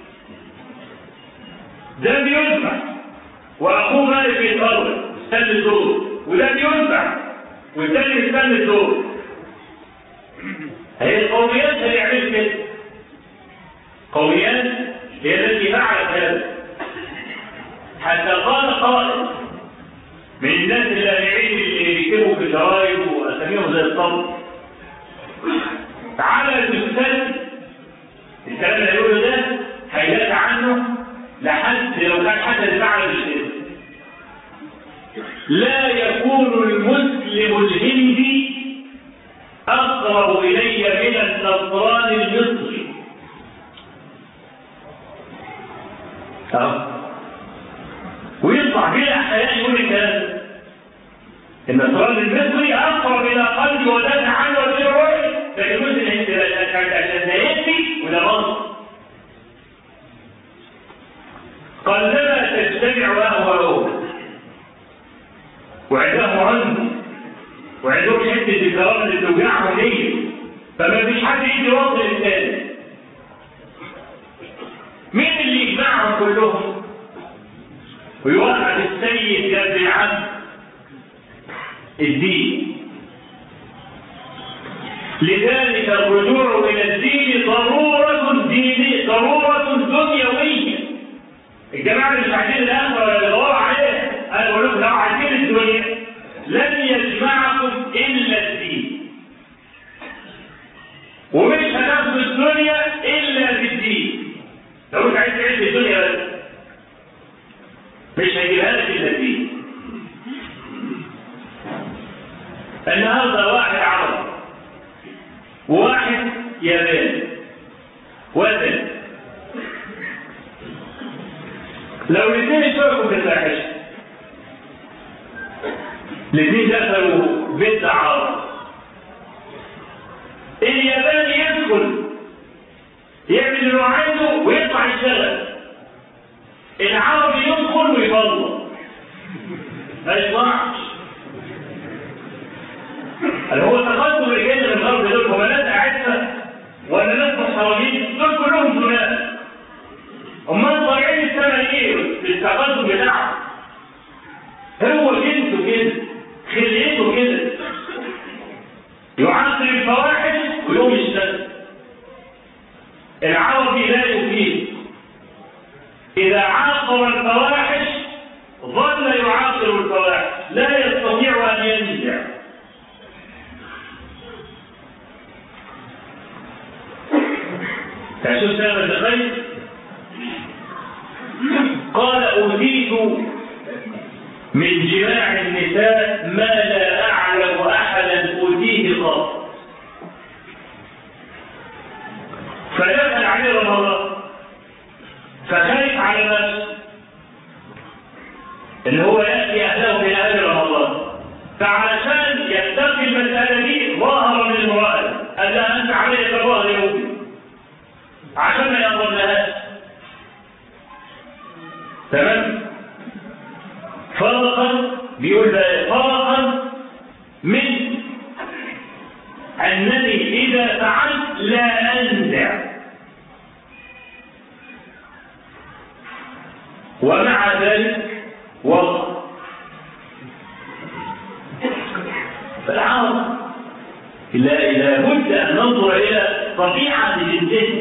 ده بيذبح واخوه مالك بيتطور استنى الدور وده بيذبح والتاني بيستنى الدور هي القوميات اللي يعمل كده قوميات هي التي فعلت هذا حتى قال قائل من الناس اللامعين اللي بيكتبوا في الجرايد واساميهم زي الصبر تعالى المستند الكلام اللي هيقوله ده هيدافع عنه لحد لو كان حد فعل بالشيء لا يكون المسلم الهندي اقرب الي من النصراني المصري ويطلع بلا حياء يقول الكلام النصراني المصري اقرب الى قلبي ودافع عنه وفي روحي لكن المسلم انت عشان ده يدي وده مصر قلما تجتمع اهواؤهم وعندهم عنده وعندهم حته الكرامه اللي بتوجعهم دي فما فيش حد يجي يوصل الثاني مين اللي يجمعهم كلهم ويوقع السيد جاب عبد الدين لذلك الرجوع الى الدين ضروره دينيه ضروره دنيويه الجماعه اللي مش عايزين الاخره ولا بيدوروا عليه انا بقول لكم لو عايزين الدنيا لن يجمعكم الا الدين ومش هتاخدوا الدنيا الا بالدين لو انت عايز تعيش الدنيا بس مش هيجيبها لك الا الدين النهارده واحد عربي وواحد ياباني وثني لو الاثنين اشتركوا في الفاحشه الاثنين دخلوا بيت عرب الياباني يدخل يعمل اللي هو عايزه ويطلع يشتغل العربي يدخل ويفضل ما يطلعش هل هو تقدم الرجال من الغرب دول هم ناس اعزه ولا ناس محترمين دول كلهم زناة امال طالعين السنه ليه بالتقدم بتاعهم هو جنسه كده خلقته كده يعاقب الفواحش ويقوم يشتغل العربي لا يفيد إذا عاقب الفواحش ظل يعاقب الفواحش لا يستطيع أن ينزع تعشوا سنة الخير قال أوتيت من جماع النساء ما لا أعلم أحدا أوتيه قط فدخل عليه رمضان فخايف على نفسه ان هو ياتي اهله في اهل رمضان فعلشان يتقي المساله دي ظاهر من المراه قال لها انت علي كظاهر يومي عشان ما يظلمهاش تمام فرقا بيقول فرقا من انني اذا فعلت لا انزع ومع ذلك وضع فالعرب لا لا بد ان ننظر الى طبيعه جنسه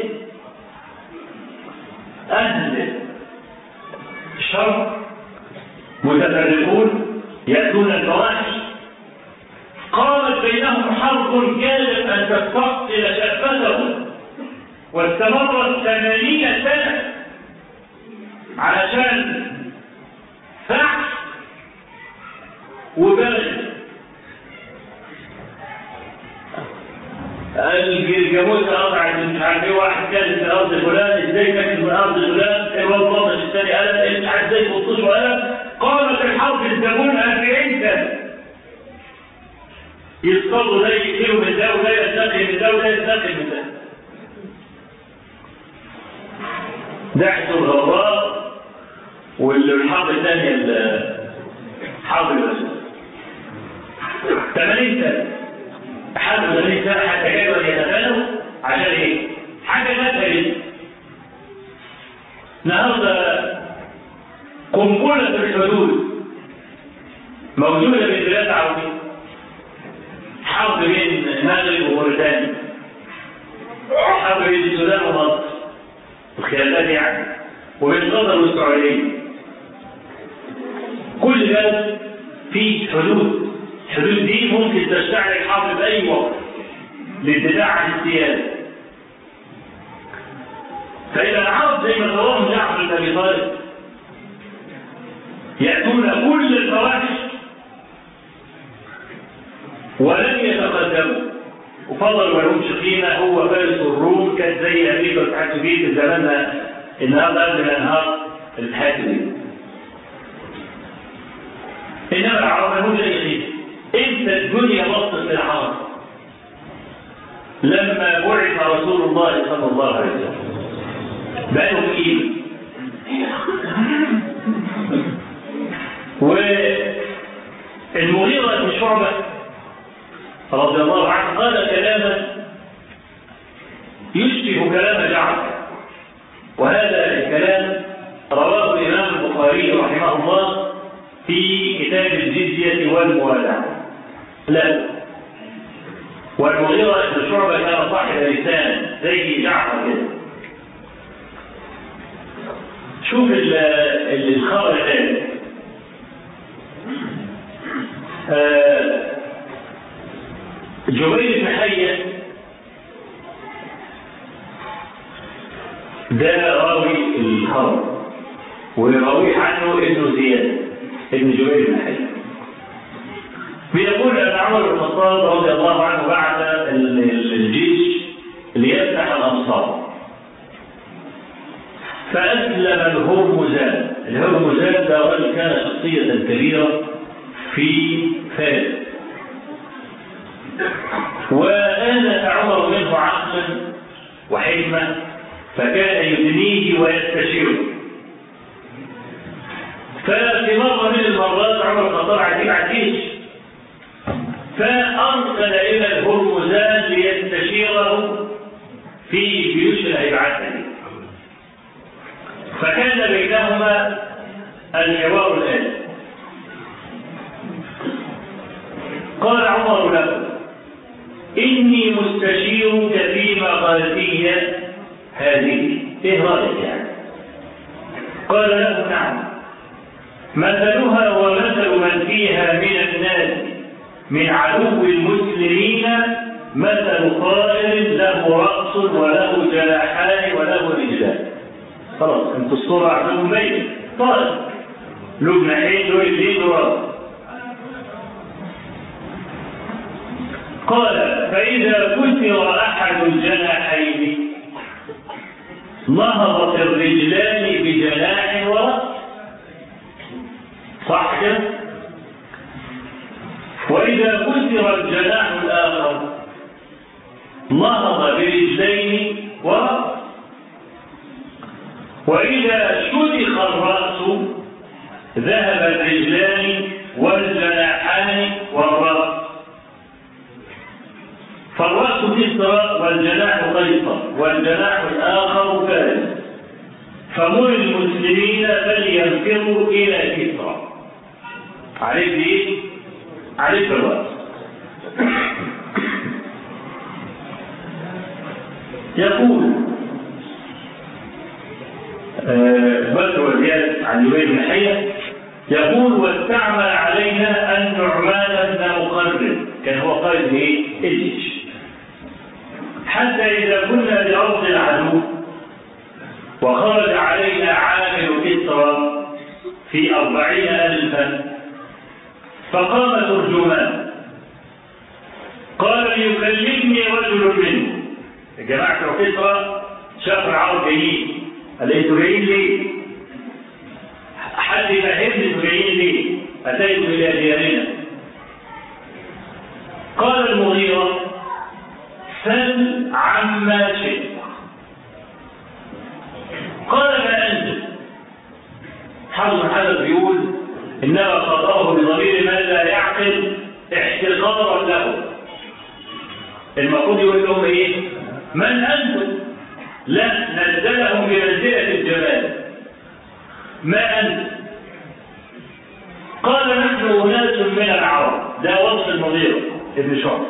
اهل الشرق متفرقون ياتون الفواحش قامت بينهم حرب كادت ان تستقتل شأفتهم واستمرت ثمانين سنه علشان فحش وبلد الجاموس قطعت مش عارف ايه واحد كان في ارض فلان ازاي تاكل من ارض فلان الواد بطش الثاني قلم مش عارف ازاي تبطش وقلم قامت الحرب الزبون 40 سنه يصطادوا ده يقتلوا من ده وده يستقي من ده وده يستقي من ده دعس الغراء والحرب الثانيه حرب الاسود 80 سنه حد الذي سنة حتى كانوا يتفانوا عشان ايه؟ حاجة مثل النهارده قنبلة الحدود موجودة في بلاد عربية حرب بين المغرب وموريتانيا حرب بين السودان ومصر الخلافات يعني وبين قطر والسعودية كل بلد فيه حدود الحدود دي ممكن تشتعل الحرب بأي وقت للدفاع عن السيادة فإذا العرب زي ما تراهم جعفر بن أبي طالب يأتون كل الفواحش ولم يتقدموا وفضل ولهم شقيمة هو فارس الروم كانت زي أمريكا والاتحاد السوفيتي في زماننا النهارده قبل الأنهار الاتحاد السوفيتي إنما العرب ما لهمش أي قيمة انت الدنيا بسطت للعرب لما بعث رسول الله صلى الله عليه وسلم بقوا قيمة والمغيرة بن شعبة رضي الله عنه قال كلاما يشبه كلام جعفر وهذا الكلام رواه الإمام البخاري رحمه الله في كتاب الجزية والموالاه لا والمغيرة بن شعبة كان صاحب لسان زي جعفر كده شوف الخبر الثاني آه جبير بن حية ده راوي الخبر ويرويه عنه ابن زياد ابن جبير بن حية بيقول ان عمر بن الخطاب رضي الله عنه بعث الجيش ليفتح الامصار فاسلم الهرمزان الهرمزان ده رجل كان شخصيه كبيره في فارس وآنس عمر منه عقلا وحكمة فكان يدنيه ويستشيره ففي مرة من المرات عمر الخطاب عجيب عجيش فأرسل إلى الهرمزان ليستشيره في جيوش الهيبعات فكان بينهما الحوار الآتي قال عمر له إني مستشيرك في مقالتي هذه إيه رأيك يعني قال له نعم مثلها ومثل من فيها من الناس من عدو المسلمين مثل طائر له رأس وله جناحان وله رجلان خلاص انت الصورة عندهم بين طائر له جناحين له رجلين له رأس قال فإذا كسر أحد الجناحين نهضت الرجلان بجناح ورأس صح كده؟ وإذا كسر الجناح الآخر نهض برجلين ورأس وإذا شدخ الرأس ذهب الرجلان والجناحان والرأس فالرأس كسرى والجناح قيصر والجناح الآخر فارس فمر المسلمين فلينفروا إلى كسرى عرفت إيه؟ عرفت الوقت يقول بكر وزياد عن جبير بن حية يقول واستعمل علينا النعمان بن مقرر كان هو قائد ايه؟ الجيش حتى إذا كنا لأرض العدو وخرج علينا عامل كسرى في أربعين ألفا فقام ترجمان قال ليكلمني رجل منه جماعة كسرى شاف العرب جايين قال لي انتوا جايين ليه؟ حد يفهمني انتوا جايين ليه؟ اتيتم الى ديارنا قال المغيرة سل عما شئت قال ما انزل حافظ حدث بيقول انما خطاه بضمير من لا يعقل احتقارا له المفروض يقول لهم ايه من انتم لا نزلهم بمنزله الجمال ما انت قال نحن اناس من العرب ده وصف المغيره ابن شعب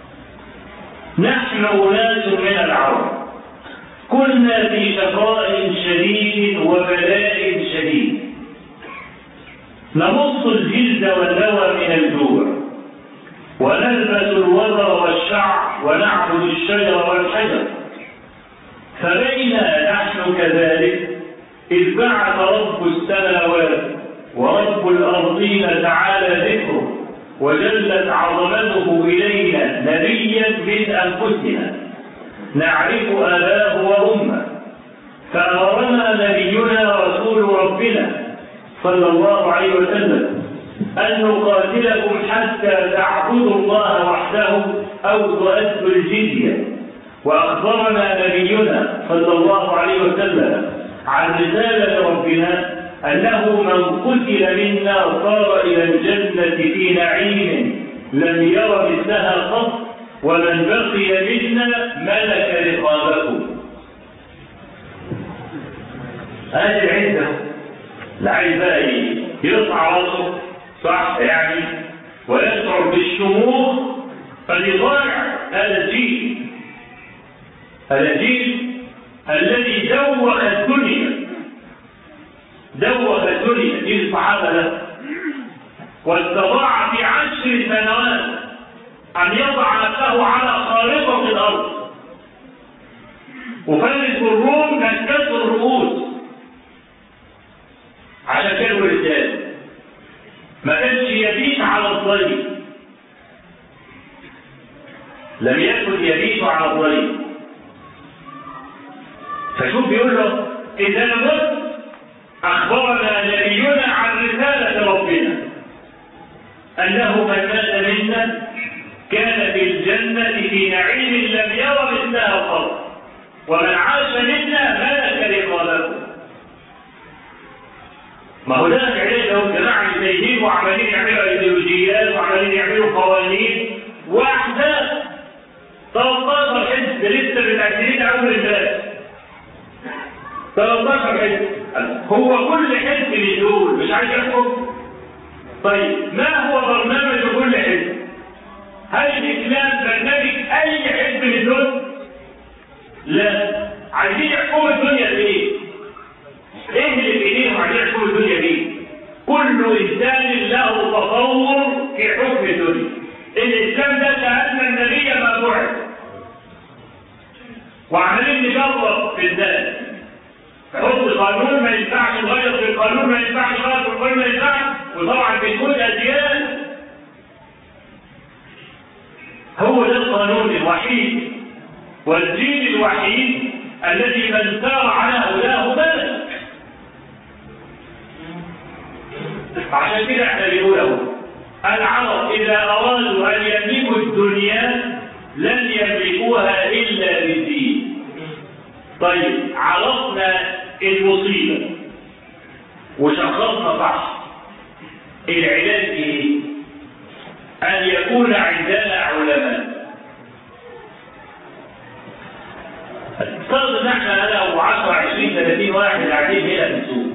نحن اناس من العرب كنا في شقاء شديد وبلاء شديد نمص الجلد والنوى من الجوع ونلبس الوبر والشعر ونعبد الشجر والحجر فبينا نحن كذلك إذ بعث رب السماوات ورب الأرضين تعالى ذكره وجلت عظمته إلينا نبيا من أنفسنا نعرف آباه وأمه فأمرنا نبينا رسول ربنا صلى الله عليه وسلم أن نقاتلكم حتى تعبدوا الله وحده أو تؤدوا الجزية وأخبرنا نبينا صلى الله عليه وسلم عن رسالة ربنا أنه من قتل منا صار إلى الجنة في نعيم لم ير مثلها قط ومن بقي منا ملك رقابه هذه العزة العين بقى يقطع راسه صح يعني ويشعر بالشموخ فليضايع هذا الجيل هذا الجيل الذي دوخ الدنيا دوخ الدنيا جيل الصحابه له واستطاع في عشر سنوات ان يضع نفسه على خارطه الارض وفارس الروم نكسوا الرؤوس عشان كانوا رجال ما كانش يبيت على الضيف لم يكن يبيت على الضيف فشوف بيقول له اذا مت اخبرنا نبينا عن رساله ربنا انه من مات منا كان في الجنه في نعيم لم ير مثلها قط ومن عاش منا ملك رقابه ما هو ده عليه لو جماعه مجتهدين وعمالين يعملوا ايديولوجيات وعمالين يعملوا قوانين واحداث 13 حزب لسه متاكدين اول امبارح 13 حزب هو كل حزب من دول مش عايز يحكم طيب ما هو برنامج كل حزب هل الاسلام برنامج اي حزب من دول لا عايزين يحكموا الدنيا بايه ايه اللي في ايديهم عايزين يحكموا الدنيا بيه كل انسان له تصور في حكم الدنيا الاسلام ده كان النبي ما بعث وعمالين نجرب في الناس حط قانون ما ينفعش نغير في القانون ما ينفعش نغير في القانون ما ينفعش وطبعا بتكون اديان هو ده القانون الوحيد والدين الوحيد الذي من سار على هداه بلد عشان كده احنا بنقول العرب اذا ارادوا ان يملكوا الدنيا لن يملكوها الا بالدين طيب عرفنا المصيبه وشخصنا صح العلاج ايه ان يكون عندنا علماء افترض ان احنا انا و10 20 30 واحد قاعدين هنا في السوق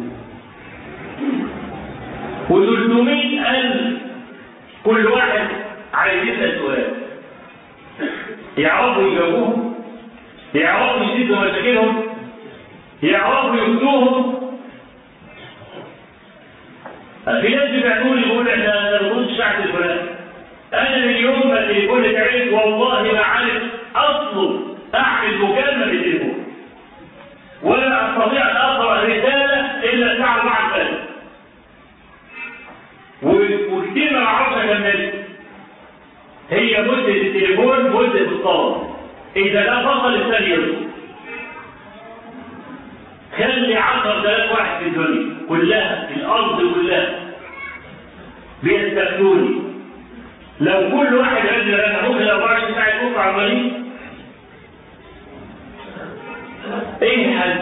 و300000 كل واحد عايز يسال سؤال يعرفوا يجاوبوهم يعرفوا يسدوا مشاكلهم يعرفوا يفتوهم في ناس بيعملوا لي يقول احنا نرد الشعب الفلاني انا من يوم ما التليفون اتعرف والله ما عارف اطلب اعمل مكالمه بالتليفون ولا استطيع ان اقرا رساله الا الساعه 4 الفجر وكتير ما اعرفش اكمل هي مده التليفون مده الطلب اذا ده فصل الثاني يوم خلي 10000 واحد في الدنيا كلها في الارض كلها بيستفتوني لو كل واحد رد انا ممكن 24 ساعه يكون عمالين ايه الحل؟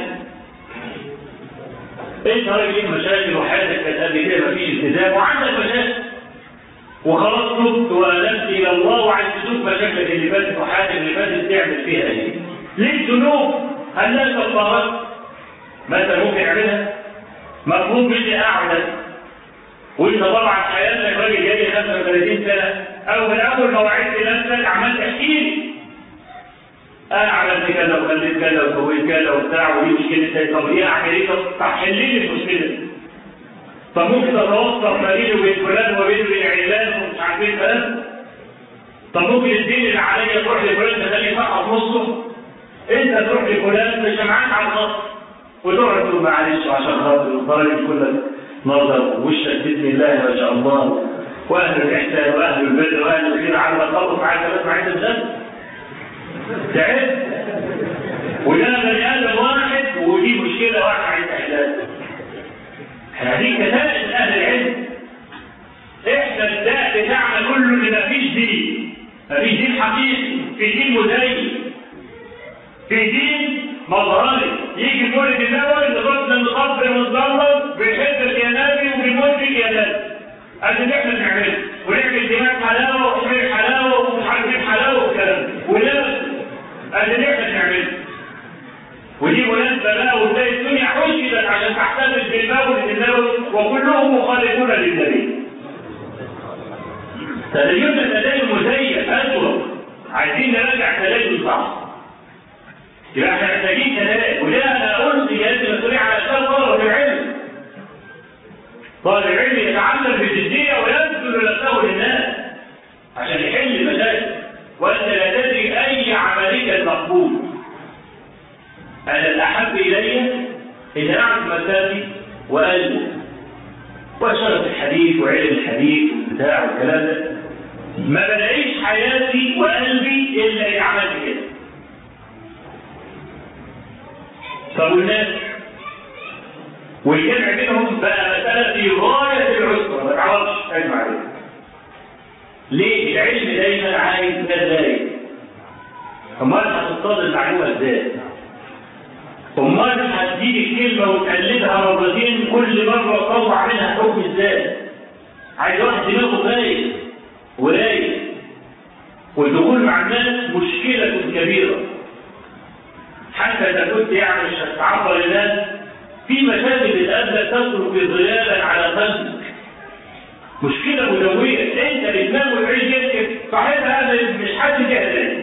انت راجل مشاكل وحياتك كانت قبل كده مفيش التزام وعندك مشاكل وخلاص تبت وألمت إلى الله وعايز تشوف مشاكلك اللي فاتت وحياتك اللي فاتت تعمل فيها إيه؟ ليه ذنوب؟ هل لا كفارات؟ مثلا ممكن أعملها؟ مطلوب مني أعمل وأنت طبعا حياتك راجل جاي 35 سنة أو من أول ما وعدت نفسك عمال تحكي لي انا عملت كذا وخليت كذا وسويت كذا وبتاع ودي مشكله طب ايه اعمل ايه طب حل لي المشكله طب ممكن اتوسط ما بيني وبين فلان وبين العلان ومش عارف ايه الكلام طب ممكن الدين اللي عليا تروح لفلان تخلي صح في نصه انت تروح لفلان مش معاك على الخط وتقعد تقول معلش عشان خاطر الضرر كلك نظر وشك باذن الله ما شاء الله واهل الاحسان واهل البر واهل الخير على ما تخلص معاك بس معاك الذنب تعبت وده بني ادم واحد ودي مشكله واحده عند احداث هذه كتائب اهل العلم احنا الداء بتاعنا كله ان مفيش دين مفيش دين حقيقي في دين مزيف في دين مظهري يجي مولد النبوي نظبط نطبق ونضرب بنحب الينابي وبنموت الينابي ادي اللي احنا بنعمله ونعمل دماء حلاوه وحمير حلاوه ومش عارف ايه حلاوه والكلام ولبس ادي اللي احنا بنعمله ودي مناسبه بقى وتلاقي الدنيا حشدت عشان تحتفل بالمولد النبوي وكلهم مخالفون للنبي تديننا تدين مزيف اسود عايزين نراجع تدين صح يبقى احنا محتاجين تدين وده انا القي هذه المسؤوليه على اشكال طلبه العلم طالب العلم يتعلم بجديه ويبذل نفسه للناس عشان يحل المشاكل وانت لا تدري اي عمليه مقبول انا الاحب الي ان اعرف مسافي وقلبي وشرف الحديث وعلم الحديث والبتاع والكلام ده ما بلاقيش حياتي وقلبي الا اللي عملت كده طب والناس والجمع بينهم بقى مسألة في غاية العسرة ما تعرفش تجمع عليها ليه؟ العلم دايما عايز كذلك امال هتصطاد المعلومة ازاي؟ امال هتجيب الكلمة وتقلدها مرتين كل مرة تطلع منها حكم ازاي؟ عايز واحد دماغه فايق ورايق والدخول مع الناس مشكلة كبيرة حتى إذا كنت يعني مش هتعبر الناس في مشاكل بتقابلك تترك ظلالا على قلبك مشكلة مدوية انت بتنام وتعيش جسمك صاحبها هذا مش حد جهل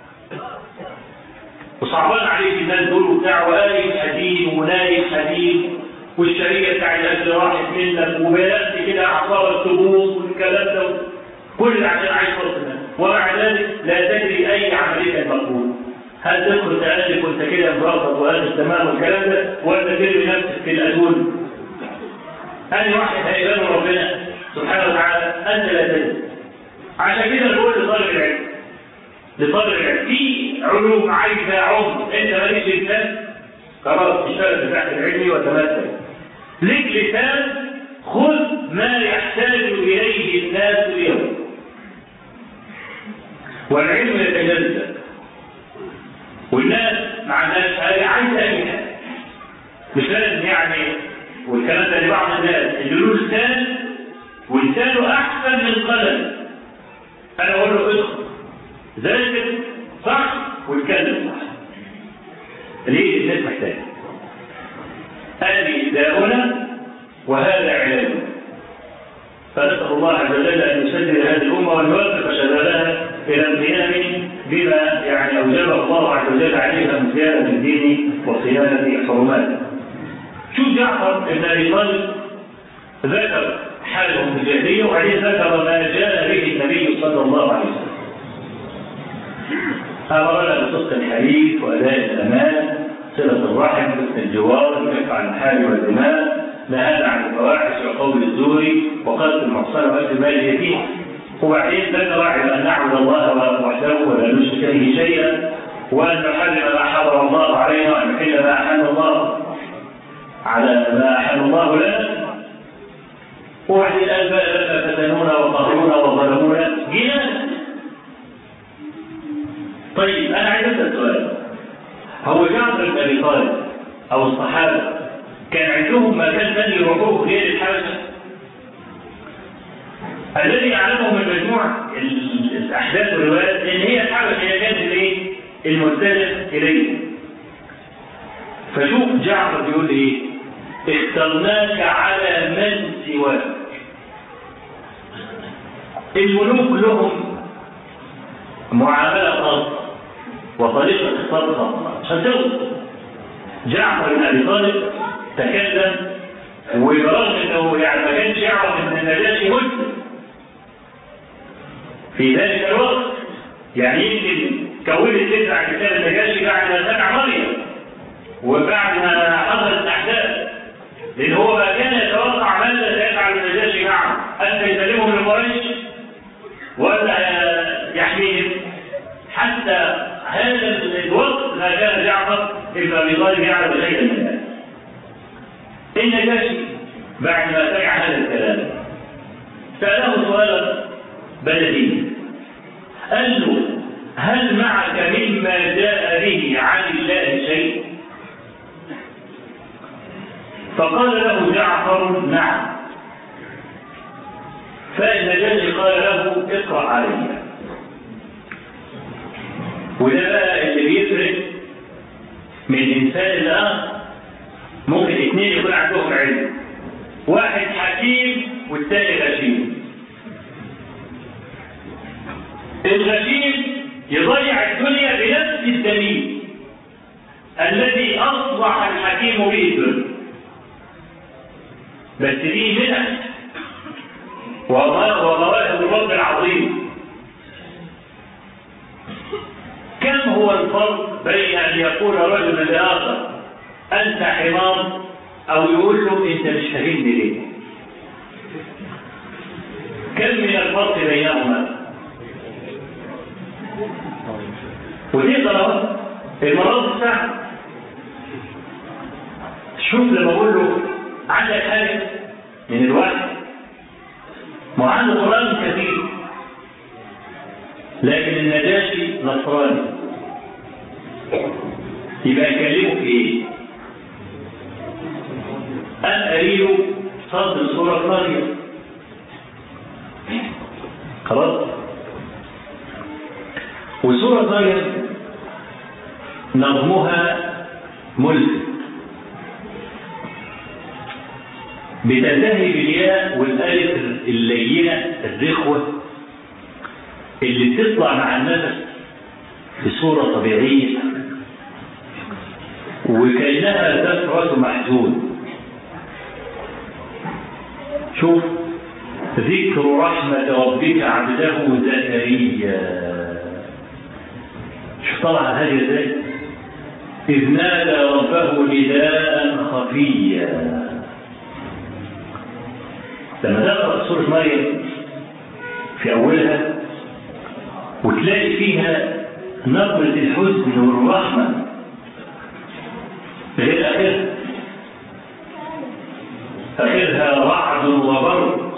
وصعبان عليك الناس دول وبتاع وقايم حديد ونايم حديد والشريعة بتاع الاكل راحت منك وبدأت كده اعصار السموم والكلام ده كل عشان عايش فرصة ومع ذلك لا تدري اي عملية مقبول هل تدخل تألف وانت كده مرافق وهذا تمام والكلام ده ولا ترمي نفسك في الأدون أي واحد هيبان ربنا سبحانه وتعالى أنت لا تدري عشان كده نقول لطالب العلم لطالب العلم في علوم عايزة عمر انت ماليش لسان خلاص اشتغل تحت العلمي وتمثل ليك لسان خذ ما يحتاج إليه الناس اليوم والعلم يتجلد والناس مع الناس هذه عايزه اي حاجه مش لازم يعني والكلام ده لبعض الناس اللي له لسان ولسانه احسن من قلم انا اقول له ادخل ذاكر صح واتكلم صح ليه الناس محتاجة هذه داؤنا وهذا علاجنا فنسأل الله عز وجل أن يسدد هذه الأمة وأن يوفق شبابها إلى القيام بما يعني أوجبه الله عز وجل عليها من زيادة الدين وصيانة حرماته. شوف جعفر بن أبي طالب ذكر حالهم في الجاهلية وبعدين ذكر ما جاء به النبي صلى الله عليه وسلم. أمرنا بصدق الحديث وأداء الأمانة صلة الرحم حسن الجوار الكف عن الحال والدماء نهانا عن الفواحش وقول الزور وقتل المحصنة وأكل مال اليتيم وبعدين ذكر أن نعبد الله وحده ولا نشرك به شيئا وأن نحرم ما حرم الله علينا وأن نحل ما أحل الله على ما أحل الله لنا وبعدين قال بقى فتنونا وقهرونا وظلمونا جنانا طيب أنا عايز أسأل سؤال هو جعفر بن أبي طالب أو الصحابة كان عندهم مكان ثاني يروحوه غير الحبشة الذي أعلمه من مجموع الأحداث والروايات إن هي الحبشة هي كانت الإيه؟ المتجه إليه فشوف جعفر بيقول إيه؟ اخترناك على من سواك الملوك لهم معاملة خاصة وطريقة اختار خاصة عشان توصل جعفر بن أبي طالب تكلم وبرغم انه يعني ما كانش يعرف ان النجاشي مسلم في ذلك الوقت يعني يمكن كونت تسع كتاب النجاشي بعد ما سمع مريم وبعد ما حصلت الاحداث لان هو ما كان يتوقع ماذا سيفعل النجاشي معه هل سيسلمه من قريش ولا يحميهم حتى هذا الوقت ما كان جعفر ابن ابي طالب يعلم شيئا من ذلك النجاشي بعد ما سمع هذا الكلام سأله سؤالا بلدي قال له هل معك مما جاء به عن الله شيء فقال له جعفر نعم فالنجاشي قال له اقرأ علي وده بقى اللي بيفرق من انسان لاخر ممكن اثنين يكون عندهم علم واحد حكيم والثاني غشيم الغشيم يضيع الدنيا بنفس الدليل الذي اصبح الحكيم به الدنيا بس دي منح ومواهب الرب العظيم كم هو الفرق بين ان يقول رجل لاخر انت حمار او يقول له انت مش فاهمني ليه كم من الفرق بينهما ودي ضربات المرات الساعة شوف لما اقول له عندك حاجة من الوحي ما عنده قرآن كثير لكن النجاشي نصراني يبقى يكلمه في ايه؟ أن أريد صدر سورة مريم خلاص وسورة مريم نظمها ملك بتنتهي بالياء والالف اللينه الرخوه اللي بتطلع مع النفس بصوره طبيعيه وكانها دفعه محزون شوف ذكر رحمة ربك عبده زكريا شوف طلع هذه ازاي إذ نادى ربه نداء خفيا لما تقرأ سورة مريم في أولها وتلاقي فيها نبرة الحزن والرحمة غير آخرها آخرها رعد وبرق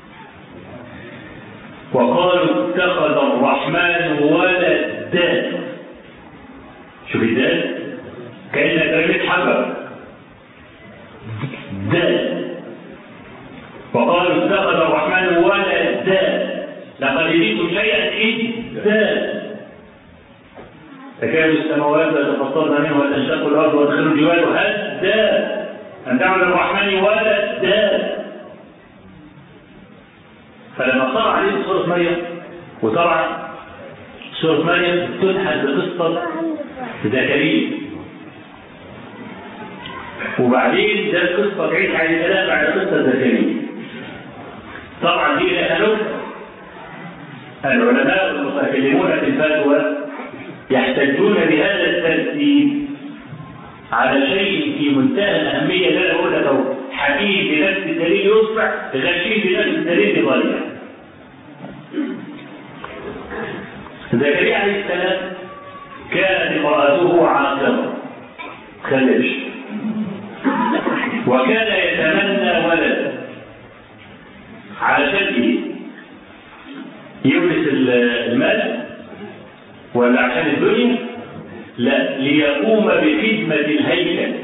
وقالوا اتخذ الرحمن ولدا شوف الدال كأنك رميت حجر دال وقالوا اتخذ الرحمن ولدا لقد جئتم شيئا إدا تكاد السماوات يتفطرن منه وتنشق الارض وتخر الجبال هدا ان دعوا للرحمن ولدا فلما قرأ عليه سورة مريم وطبعا سورة مريم تنحت بقصة زكريا وبعدين ده قصة عيسى عليه السلام بعد قصة زكريا طبعا دي لها نكتة العلماء المتكلمون في الفتوى يحتجون بهذا الترتيب على شيء في منتهى الأهمية لا أقول لك أهو حبيب بنفس الدليل يصبح غشيم بنفس الدليل يضيع زكريا عليه السلام كانت امرأته عاقرة خلفش وكان يتمنى ولدا علشان ايه؟ يورث المال ولا عشان الدنيا؟ لا ليقوم بخدمة الهيكل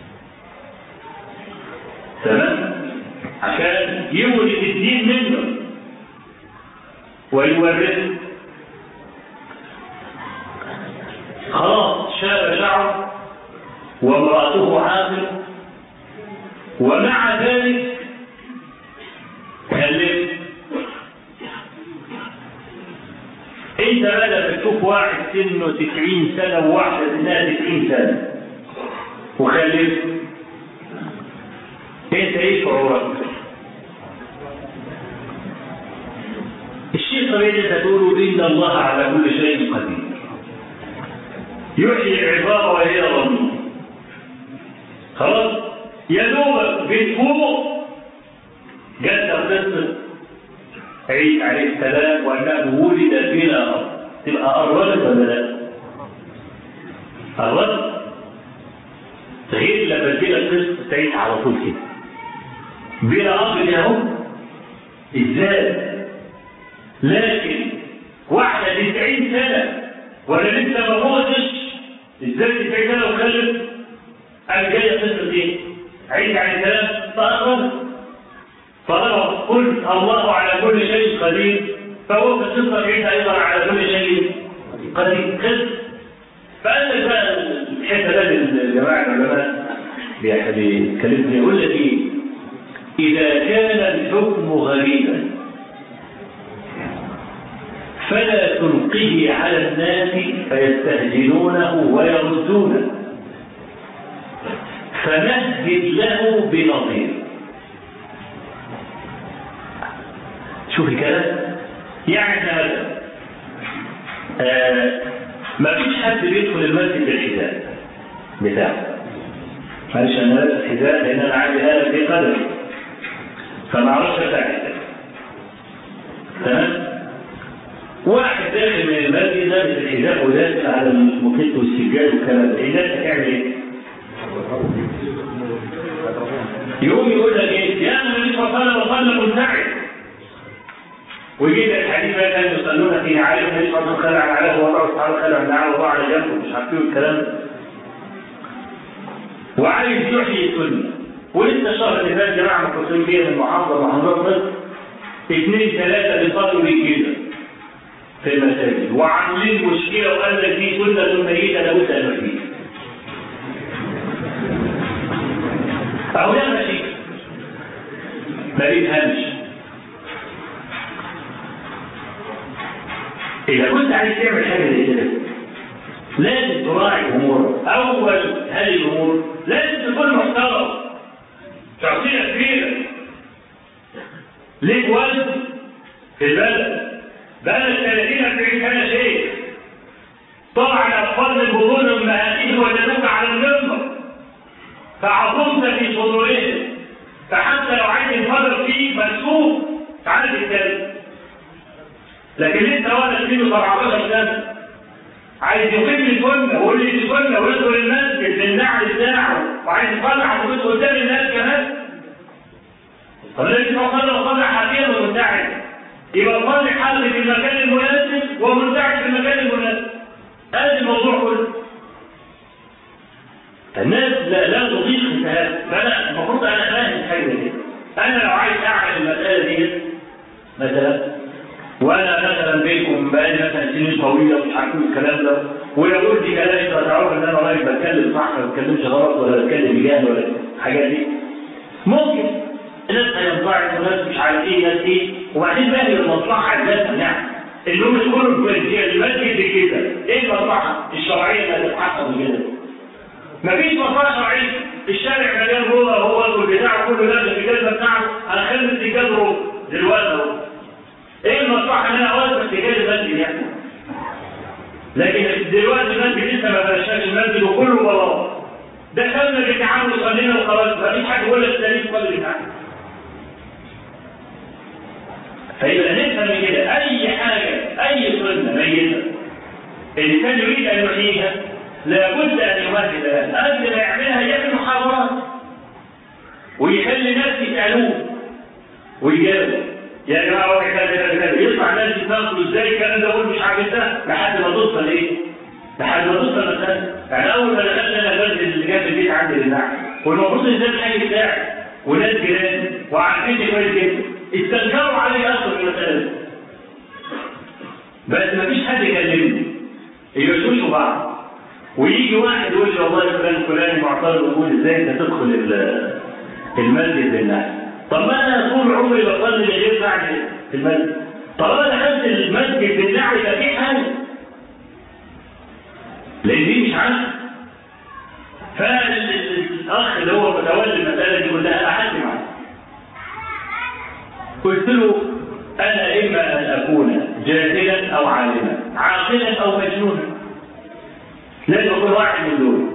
تمام؟ عشان يورث الدين منه ويورثه خلاص شاب شعر وامرأته عاقل ومع ذلك خلفت انت بدأ بتشوف واحد سنه 90 سنة وواحدة سنها 90 سنة وخلفت انت ايه شعورك؟ الشيء طبيعي انت تقول ان الله على كل شيء قدير يحيي العظام وهي رميم خلاص يا دوبك بتفوق جت قصه عيسى عليه السلام وانه ولد بلا ارض تبقى قربت ولا لا؟ قربت غير لما تجيلك قصه تعيش على طول كده بلا ارض دي اهو ازاي؟ لكن واحده 90 سنه ولا لسه ما موتش ازاي 90 سنه وخلف قال جايه قصه ايه؟ عيسى عليه السلام فقربت فطبعا قلت الله على كل شيء قدير فهو في القصه عيسى ايضا على كل شيء قدير قصه فقال بقى الحته ده الجماعه العلماء بيكلمني يقول لك ايه؟ اذا كان الحكم غريبا فلا تلقه على الناس فيستهجنونه ويردونه فمهد له بنظير شوف الكلام يعني هذا آه ما فيش حد بيدخل المسجد بالحذاء بتاعه معلش انا لابس حذاء لان انا عندي آلة في قدمي فما اعرفش ارتاح تمام واحد داخل من المسجد لابس الحذاء وداخل على المخيط والسجاد والكلام ده الناس هتعمل ايه؟ يقوم يقول لك ايه؟ يا النبي صلى الله عليه وسلم منتعب ويجيب الحديث بقى كانوا يصلون فيه عالم النبي صلى الله عليه وسلم خلع عليه وضع اصحابه خلع معاه وضع على جنبه مش عارفين الكلام ده وعايز يحيي السنه ولسه شهر اللي فات جماعه مخصوصين بيها من محافظه محافظات مصر اثنين ثلاثه بيصلوا كده في المساجد وعاملين مشكله وقال لك دي سنه ميته لابد ان نحييها أو لا ماشي ما بيفهمش إذا كنت عايز تعمل حاجة زي كده لازم تراعي أمورك أول هذه الأمور لازم تكون محترم شخصية كبيرة ليك وزن في البلد بقالك 30 40 سنة شيخ طبعا أطفال من بطون أمهاتهم وجدوك على المنبر فعظمت في صدورهم فحتى لو عايز ينفرق فيك مكسوف تعالى تتكلم لكن انت وانا سنين 17 سنه عايز يقيم لي سنه ويقول لي دي سنه ويدخل المسجد بالنعل بتاعه وعايز يطلع حدود قدام الناس كمان طب لازم اصلي وصلي حقيقه ومنتعش يبقى صلي حل في المكان المناسب ومنتعش في المكان المناسب هذا الموضوع كله الناس لا لا تضيق مثال فانا المفروض انا فاهم حاجه دي انا لو عايز اعمل المساله دي مثلا وانا مثلا بينكم بقالي مثلا سنين طويله ومش عارفين الكلام ده ولو قلت كلام انت هتعرف ان انا راجل بتكلم صح ما بتكلمش غلط ولا بتكلم بجهل ولا الحاجات دي ممكن ناس هينفعك وناس مش عارف ايه ناس ايه وبعدين بقى المصلحه اساسا يعني النوم كله في المسجد كده ايه المصلحه الشرعيه اللي هتتحقق كده مفيش مصلحه شرعيه الشارع مليان هو هو والبتاع كله لازم في الجزمه بتاعته انا خلي التجاره دلوقتي اهو ايه المصلحه ان انا اوقف اتجاه المسجد يعني لكن دلوقتي المسجد لسه ما بقاش المسجد وكله بلاط دخلنا الامتحان وصلينا وخلاص مفيش حاجه ولا التاريخ ولا الامتحان فيبقى نفهم من كده اي حاجه اي سنه ميته الانسان يريد ان يحييها لابد ان يمهد لها قبل ما يعملها يعمل محاضرات ويخلي الناس يسالوه ويجاوب يا جماعه هو كذا كذا كذا يطلع ناس يتناقضوا ازاي الكلام ده اقول مش عارف ده لحد ما توصل ايه؟ لحد ما توصل مثلا يعني اول ما دخلت انا المسجد اللي جنب البيت عندي لله والمفروض ان ده الحي بتاعي وناس جيران وعارفيني كويس جدا استنكروا علي اصلا المساله دي بس مفيش حد يكلمني يوشوشوا بعض ويجي واحد يقول لي والله فلان فلان معترض ويقول ازاي انت تدخل المسجد بالله طب ما انا طول عمري بصلي غير بعد في المسجد طب انا دخلت المسجد بالله يبقى في حاجه لان دي مش عارف فالاخ اللي هو متولي المساله دي كلها قعدت معاه قلت له انا اما ان اكون جاهلا او عالما عاقلا او مجنونا لازم اكون واحد من دول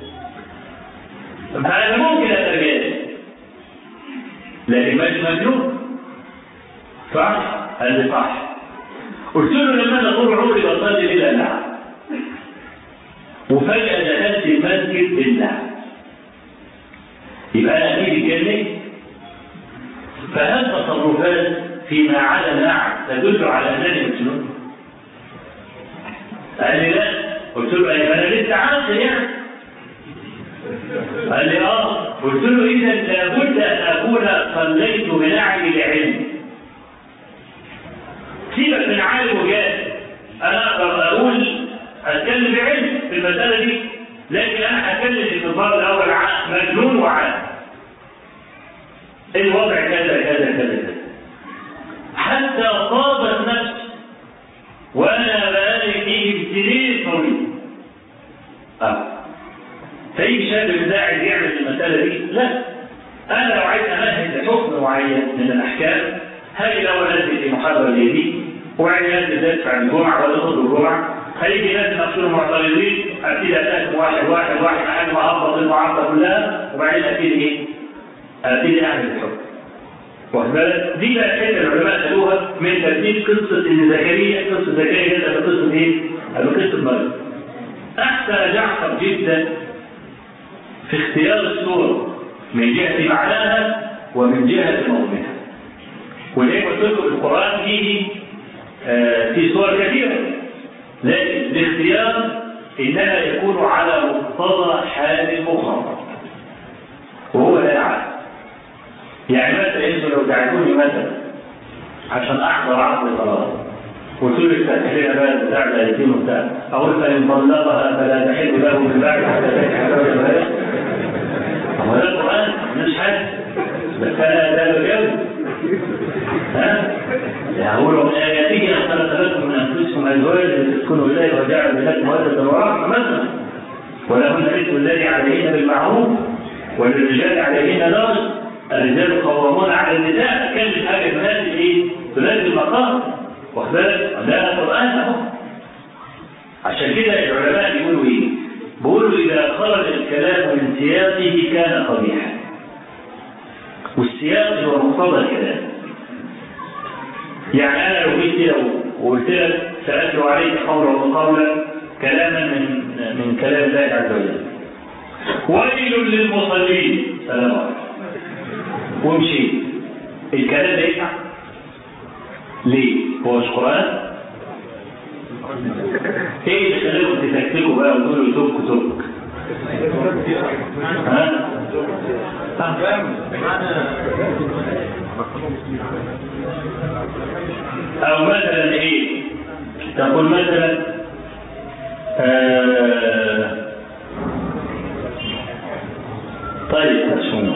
فانا ممكن اتجاهل لكن مش مجنون صح؟ قال لي صح قلت له لما انا طول عمري بصلي بلا لعب وفجأة دخلت المسجد بالله يبقى انا اكيد الجنة فهل تصرفات فيما عدا اللعب تدل على انني مجنون؟ قال لي لا قلت له ايوه انا لسه عاقل يعني قال لي اه قلت له اذا لابد ان اكون صليت بنعم العلم سيبك من عالم وجاهل انا اقدر اقول اتكلم بعلم في المساله دي لكن انا هتكلم في النظام الاول مجنون وعالم الوضع كذا كذا كذا كذا حتى طابت نفسي وانا بقالي فيه سنين طويل اه فيجي شاب مساعد يعمل المساله دي لا انا لو عايز امهد لحكم معين من الاحكام هاجي الاول انزل في محاضره زي دي وبعدين انزل دافع الجمعه ولا خطب الجمعه هيجي ناس نفسهم معترضين ابتدي اتاكد واحد واحد واحد لحد ما اهبط المعارضه كلها وبعدين ابتدي ايه؟ ابتدي اعمل الحكم واخد بالك؟ دي بقى حته العلماء خدوها من ترتيب قصه ان زكريا قصه زكريا جدا بقصه ايه؟ بقصه مريم. احسن جعفر جدا في اختيار السورة من جهة معناها ومن جهة موضوعها وزي ما قلت لكم القرآن فيه آه في صور كثيرة لكن الاختيار إنما يكون على مقتضى حال المخاطب وهو لا يعلم يعني مثلا انتوا لو دعيتوني مثلا عشان احضر عقد القرار قلت له استهلنا بقى بتاع الايتين وبتاع اقول فان طلقها فلا تحل له من بعد حتى تنكح زوجها هو ده القرآن مش حاجة بس أنا ده بجوز ها؟ يقول من آياته أن خلق لكم من أنفسكم أزواجا لتسكنوا إليه وجعل بينكم مودة ورحمة مثلا ولهن مثل الذي عليهن بالمعروف وللرجال عليهن درجة الرجال قوامون على النساء كان حاجة تناسب إيه؟ تناسب المقام واخد بالك؟ ده القرآن أهو عشان كده العلماء بيقولوا إيه؟ بيقولوا إذا خرج الكلام من سياقه كان قبيحا والسياق هو مقتضى الكلام يعني أنا لو جيت كده وقلت لك سأتلو عليك قولا وقولا كلاما من من كلام الله عز وجل ويل للمصلين سلام عليكم ومشيت الكلام ده ينفع ليه؟ هو مش قرآن؟ ايه اللي خليكم تتكتكوا بقى وتقولوا تبكوا تبك ها او مثلا ايه تقول مثلا آه طيب شنو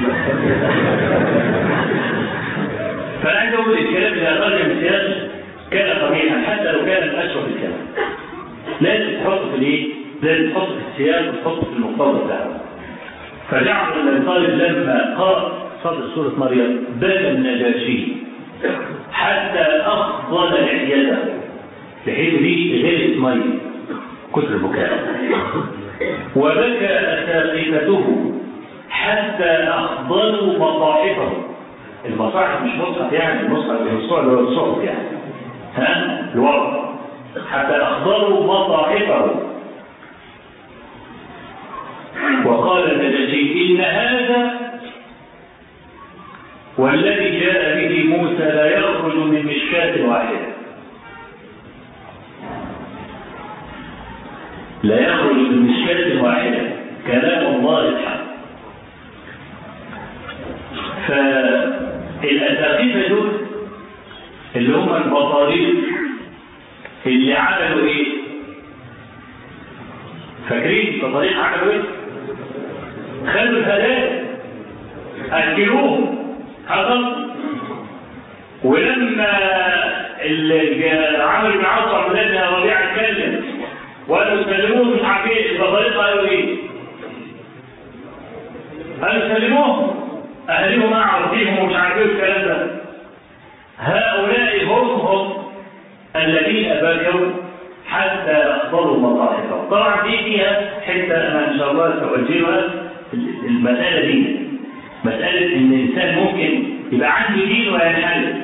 فانا عايز اقول الكلام اذا خرج من السياق كان قبيحا حتى لو كان من اشرف الكلام لازم تحطه في الايه؟ لازم تحطه في السياق وتحطه في المقتضى بتاعه فجعفر بن طالب لما قرأ صدر سورة مريم بكى النجاشي حتى أفضل لحيته لحيته دي غير مية كتر البكاء وبكى أساقفته حتى أخضلوا مصاحفه المصاحف مش مصحف يعني المصحف المصحف اللي هو الصحف يعني ها الوضع حتى أخضلوا مصاحفه وقال النجاشي إن هذا والذي جاء به موسى لا يخرج من مشكاة واحدة لا يخرج من مشكاة واحدة كلام الله الحق فالأساقفة دول اللي هم البطاريق اللي عملوا ايه فاكرين البطاريق عملوا ايه خدوا الهدايا اكلوهم حصل ولما عمرو بن عاص وعبد الله بن ربيعه اتكلم وقالوا سلموه مش عارف ايه البطاريق قالوا ايه؟ قالوا سلموهم اهاليهم اعرفيهم ومش عارف ايه الكلام ده هؤلاء هم هم الذين بكوا حتى اخبروا مصاحفهم طبعا دي فيها حته انا ان شاء الله ساوجهها المساله دي مساله ان الانسان ممكن يبقى عنده دين وينحرف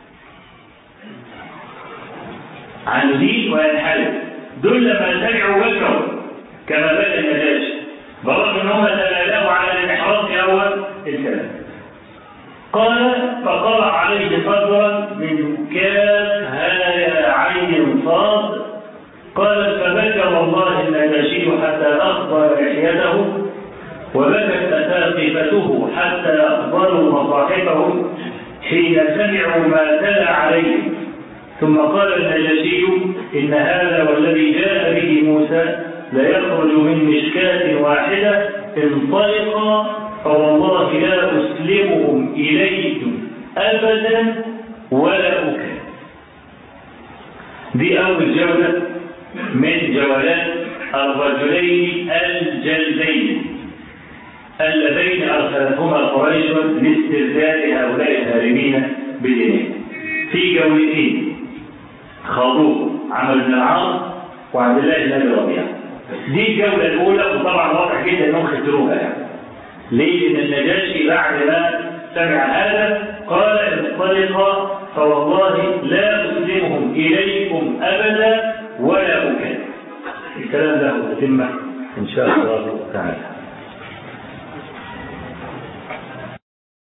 عنده دين وينحرف دول لما سمعوا بكوا كما بدا النجاشي برغم ان هم تلالوا على الانحراف في اول الكلام قال فقرأ عليه صدرا من كاف هايا عين صاد قال فبكى والله النجاشي حتى أخضر لحيته وبكت أساقفته حتى أخبروا مصاحبه حين سمعوا ما تلا عليه ثم قال النجاشي إن هذا والذي جاء به موسى ليخرج من مشكاة واحدة انطلقا فوالله لا أسلمهم إليكم أبدا ولا أكل دي أول جولة من جولات الرجلين الجلدين اللذين أرسلتهما قريش لاسترداد هؤلاء الهاربين بدينهم في جولتين خاضوه عمرو بن العاص وعبد الله بن ابي ربيعه دي الجوله الاولى وطبعا واضح جدا انهم خسروها يعني ليه؟ لأن النجاشي بعد ما سمع هذا قال انطلقا فوالله لا أسلمهم إليكم أبدا ولا أكلم. الكلام ده تتم إن شاء الله تعالى.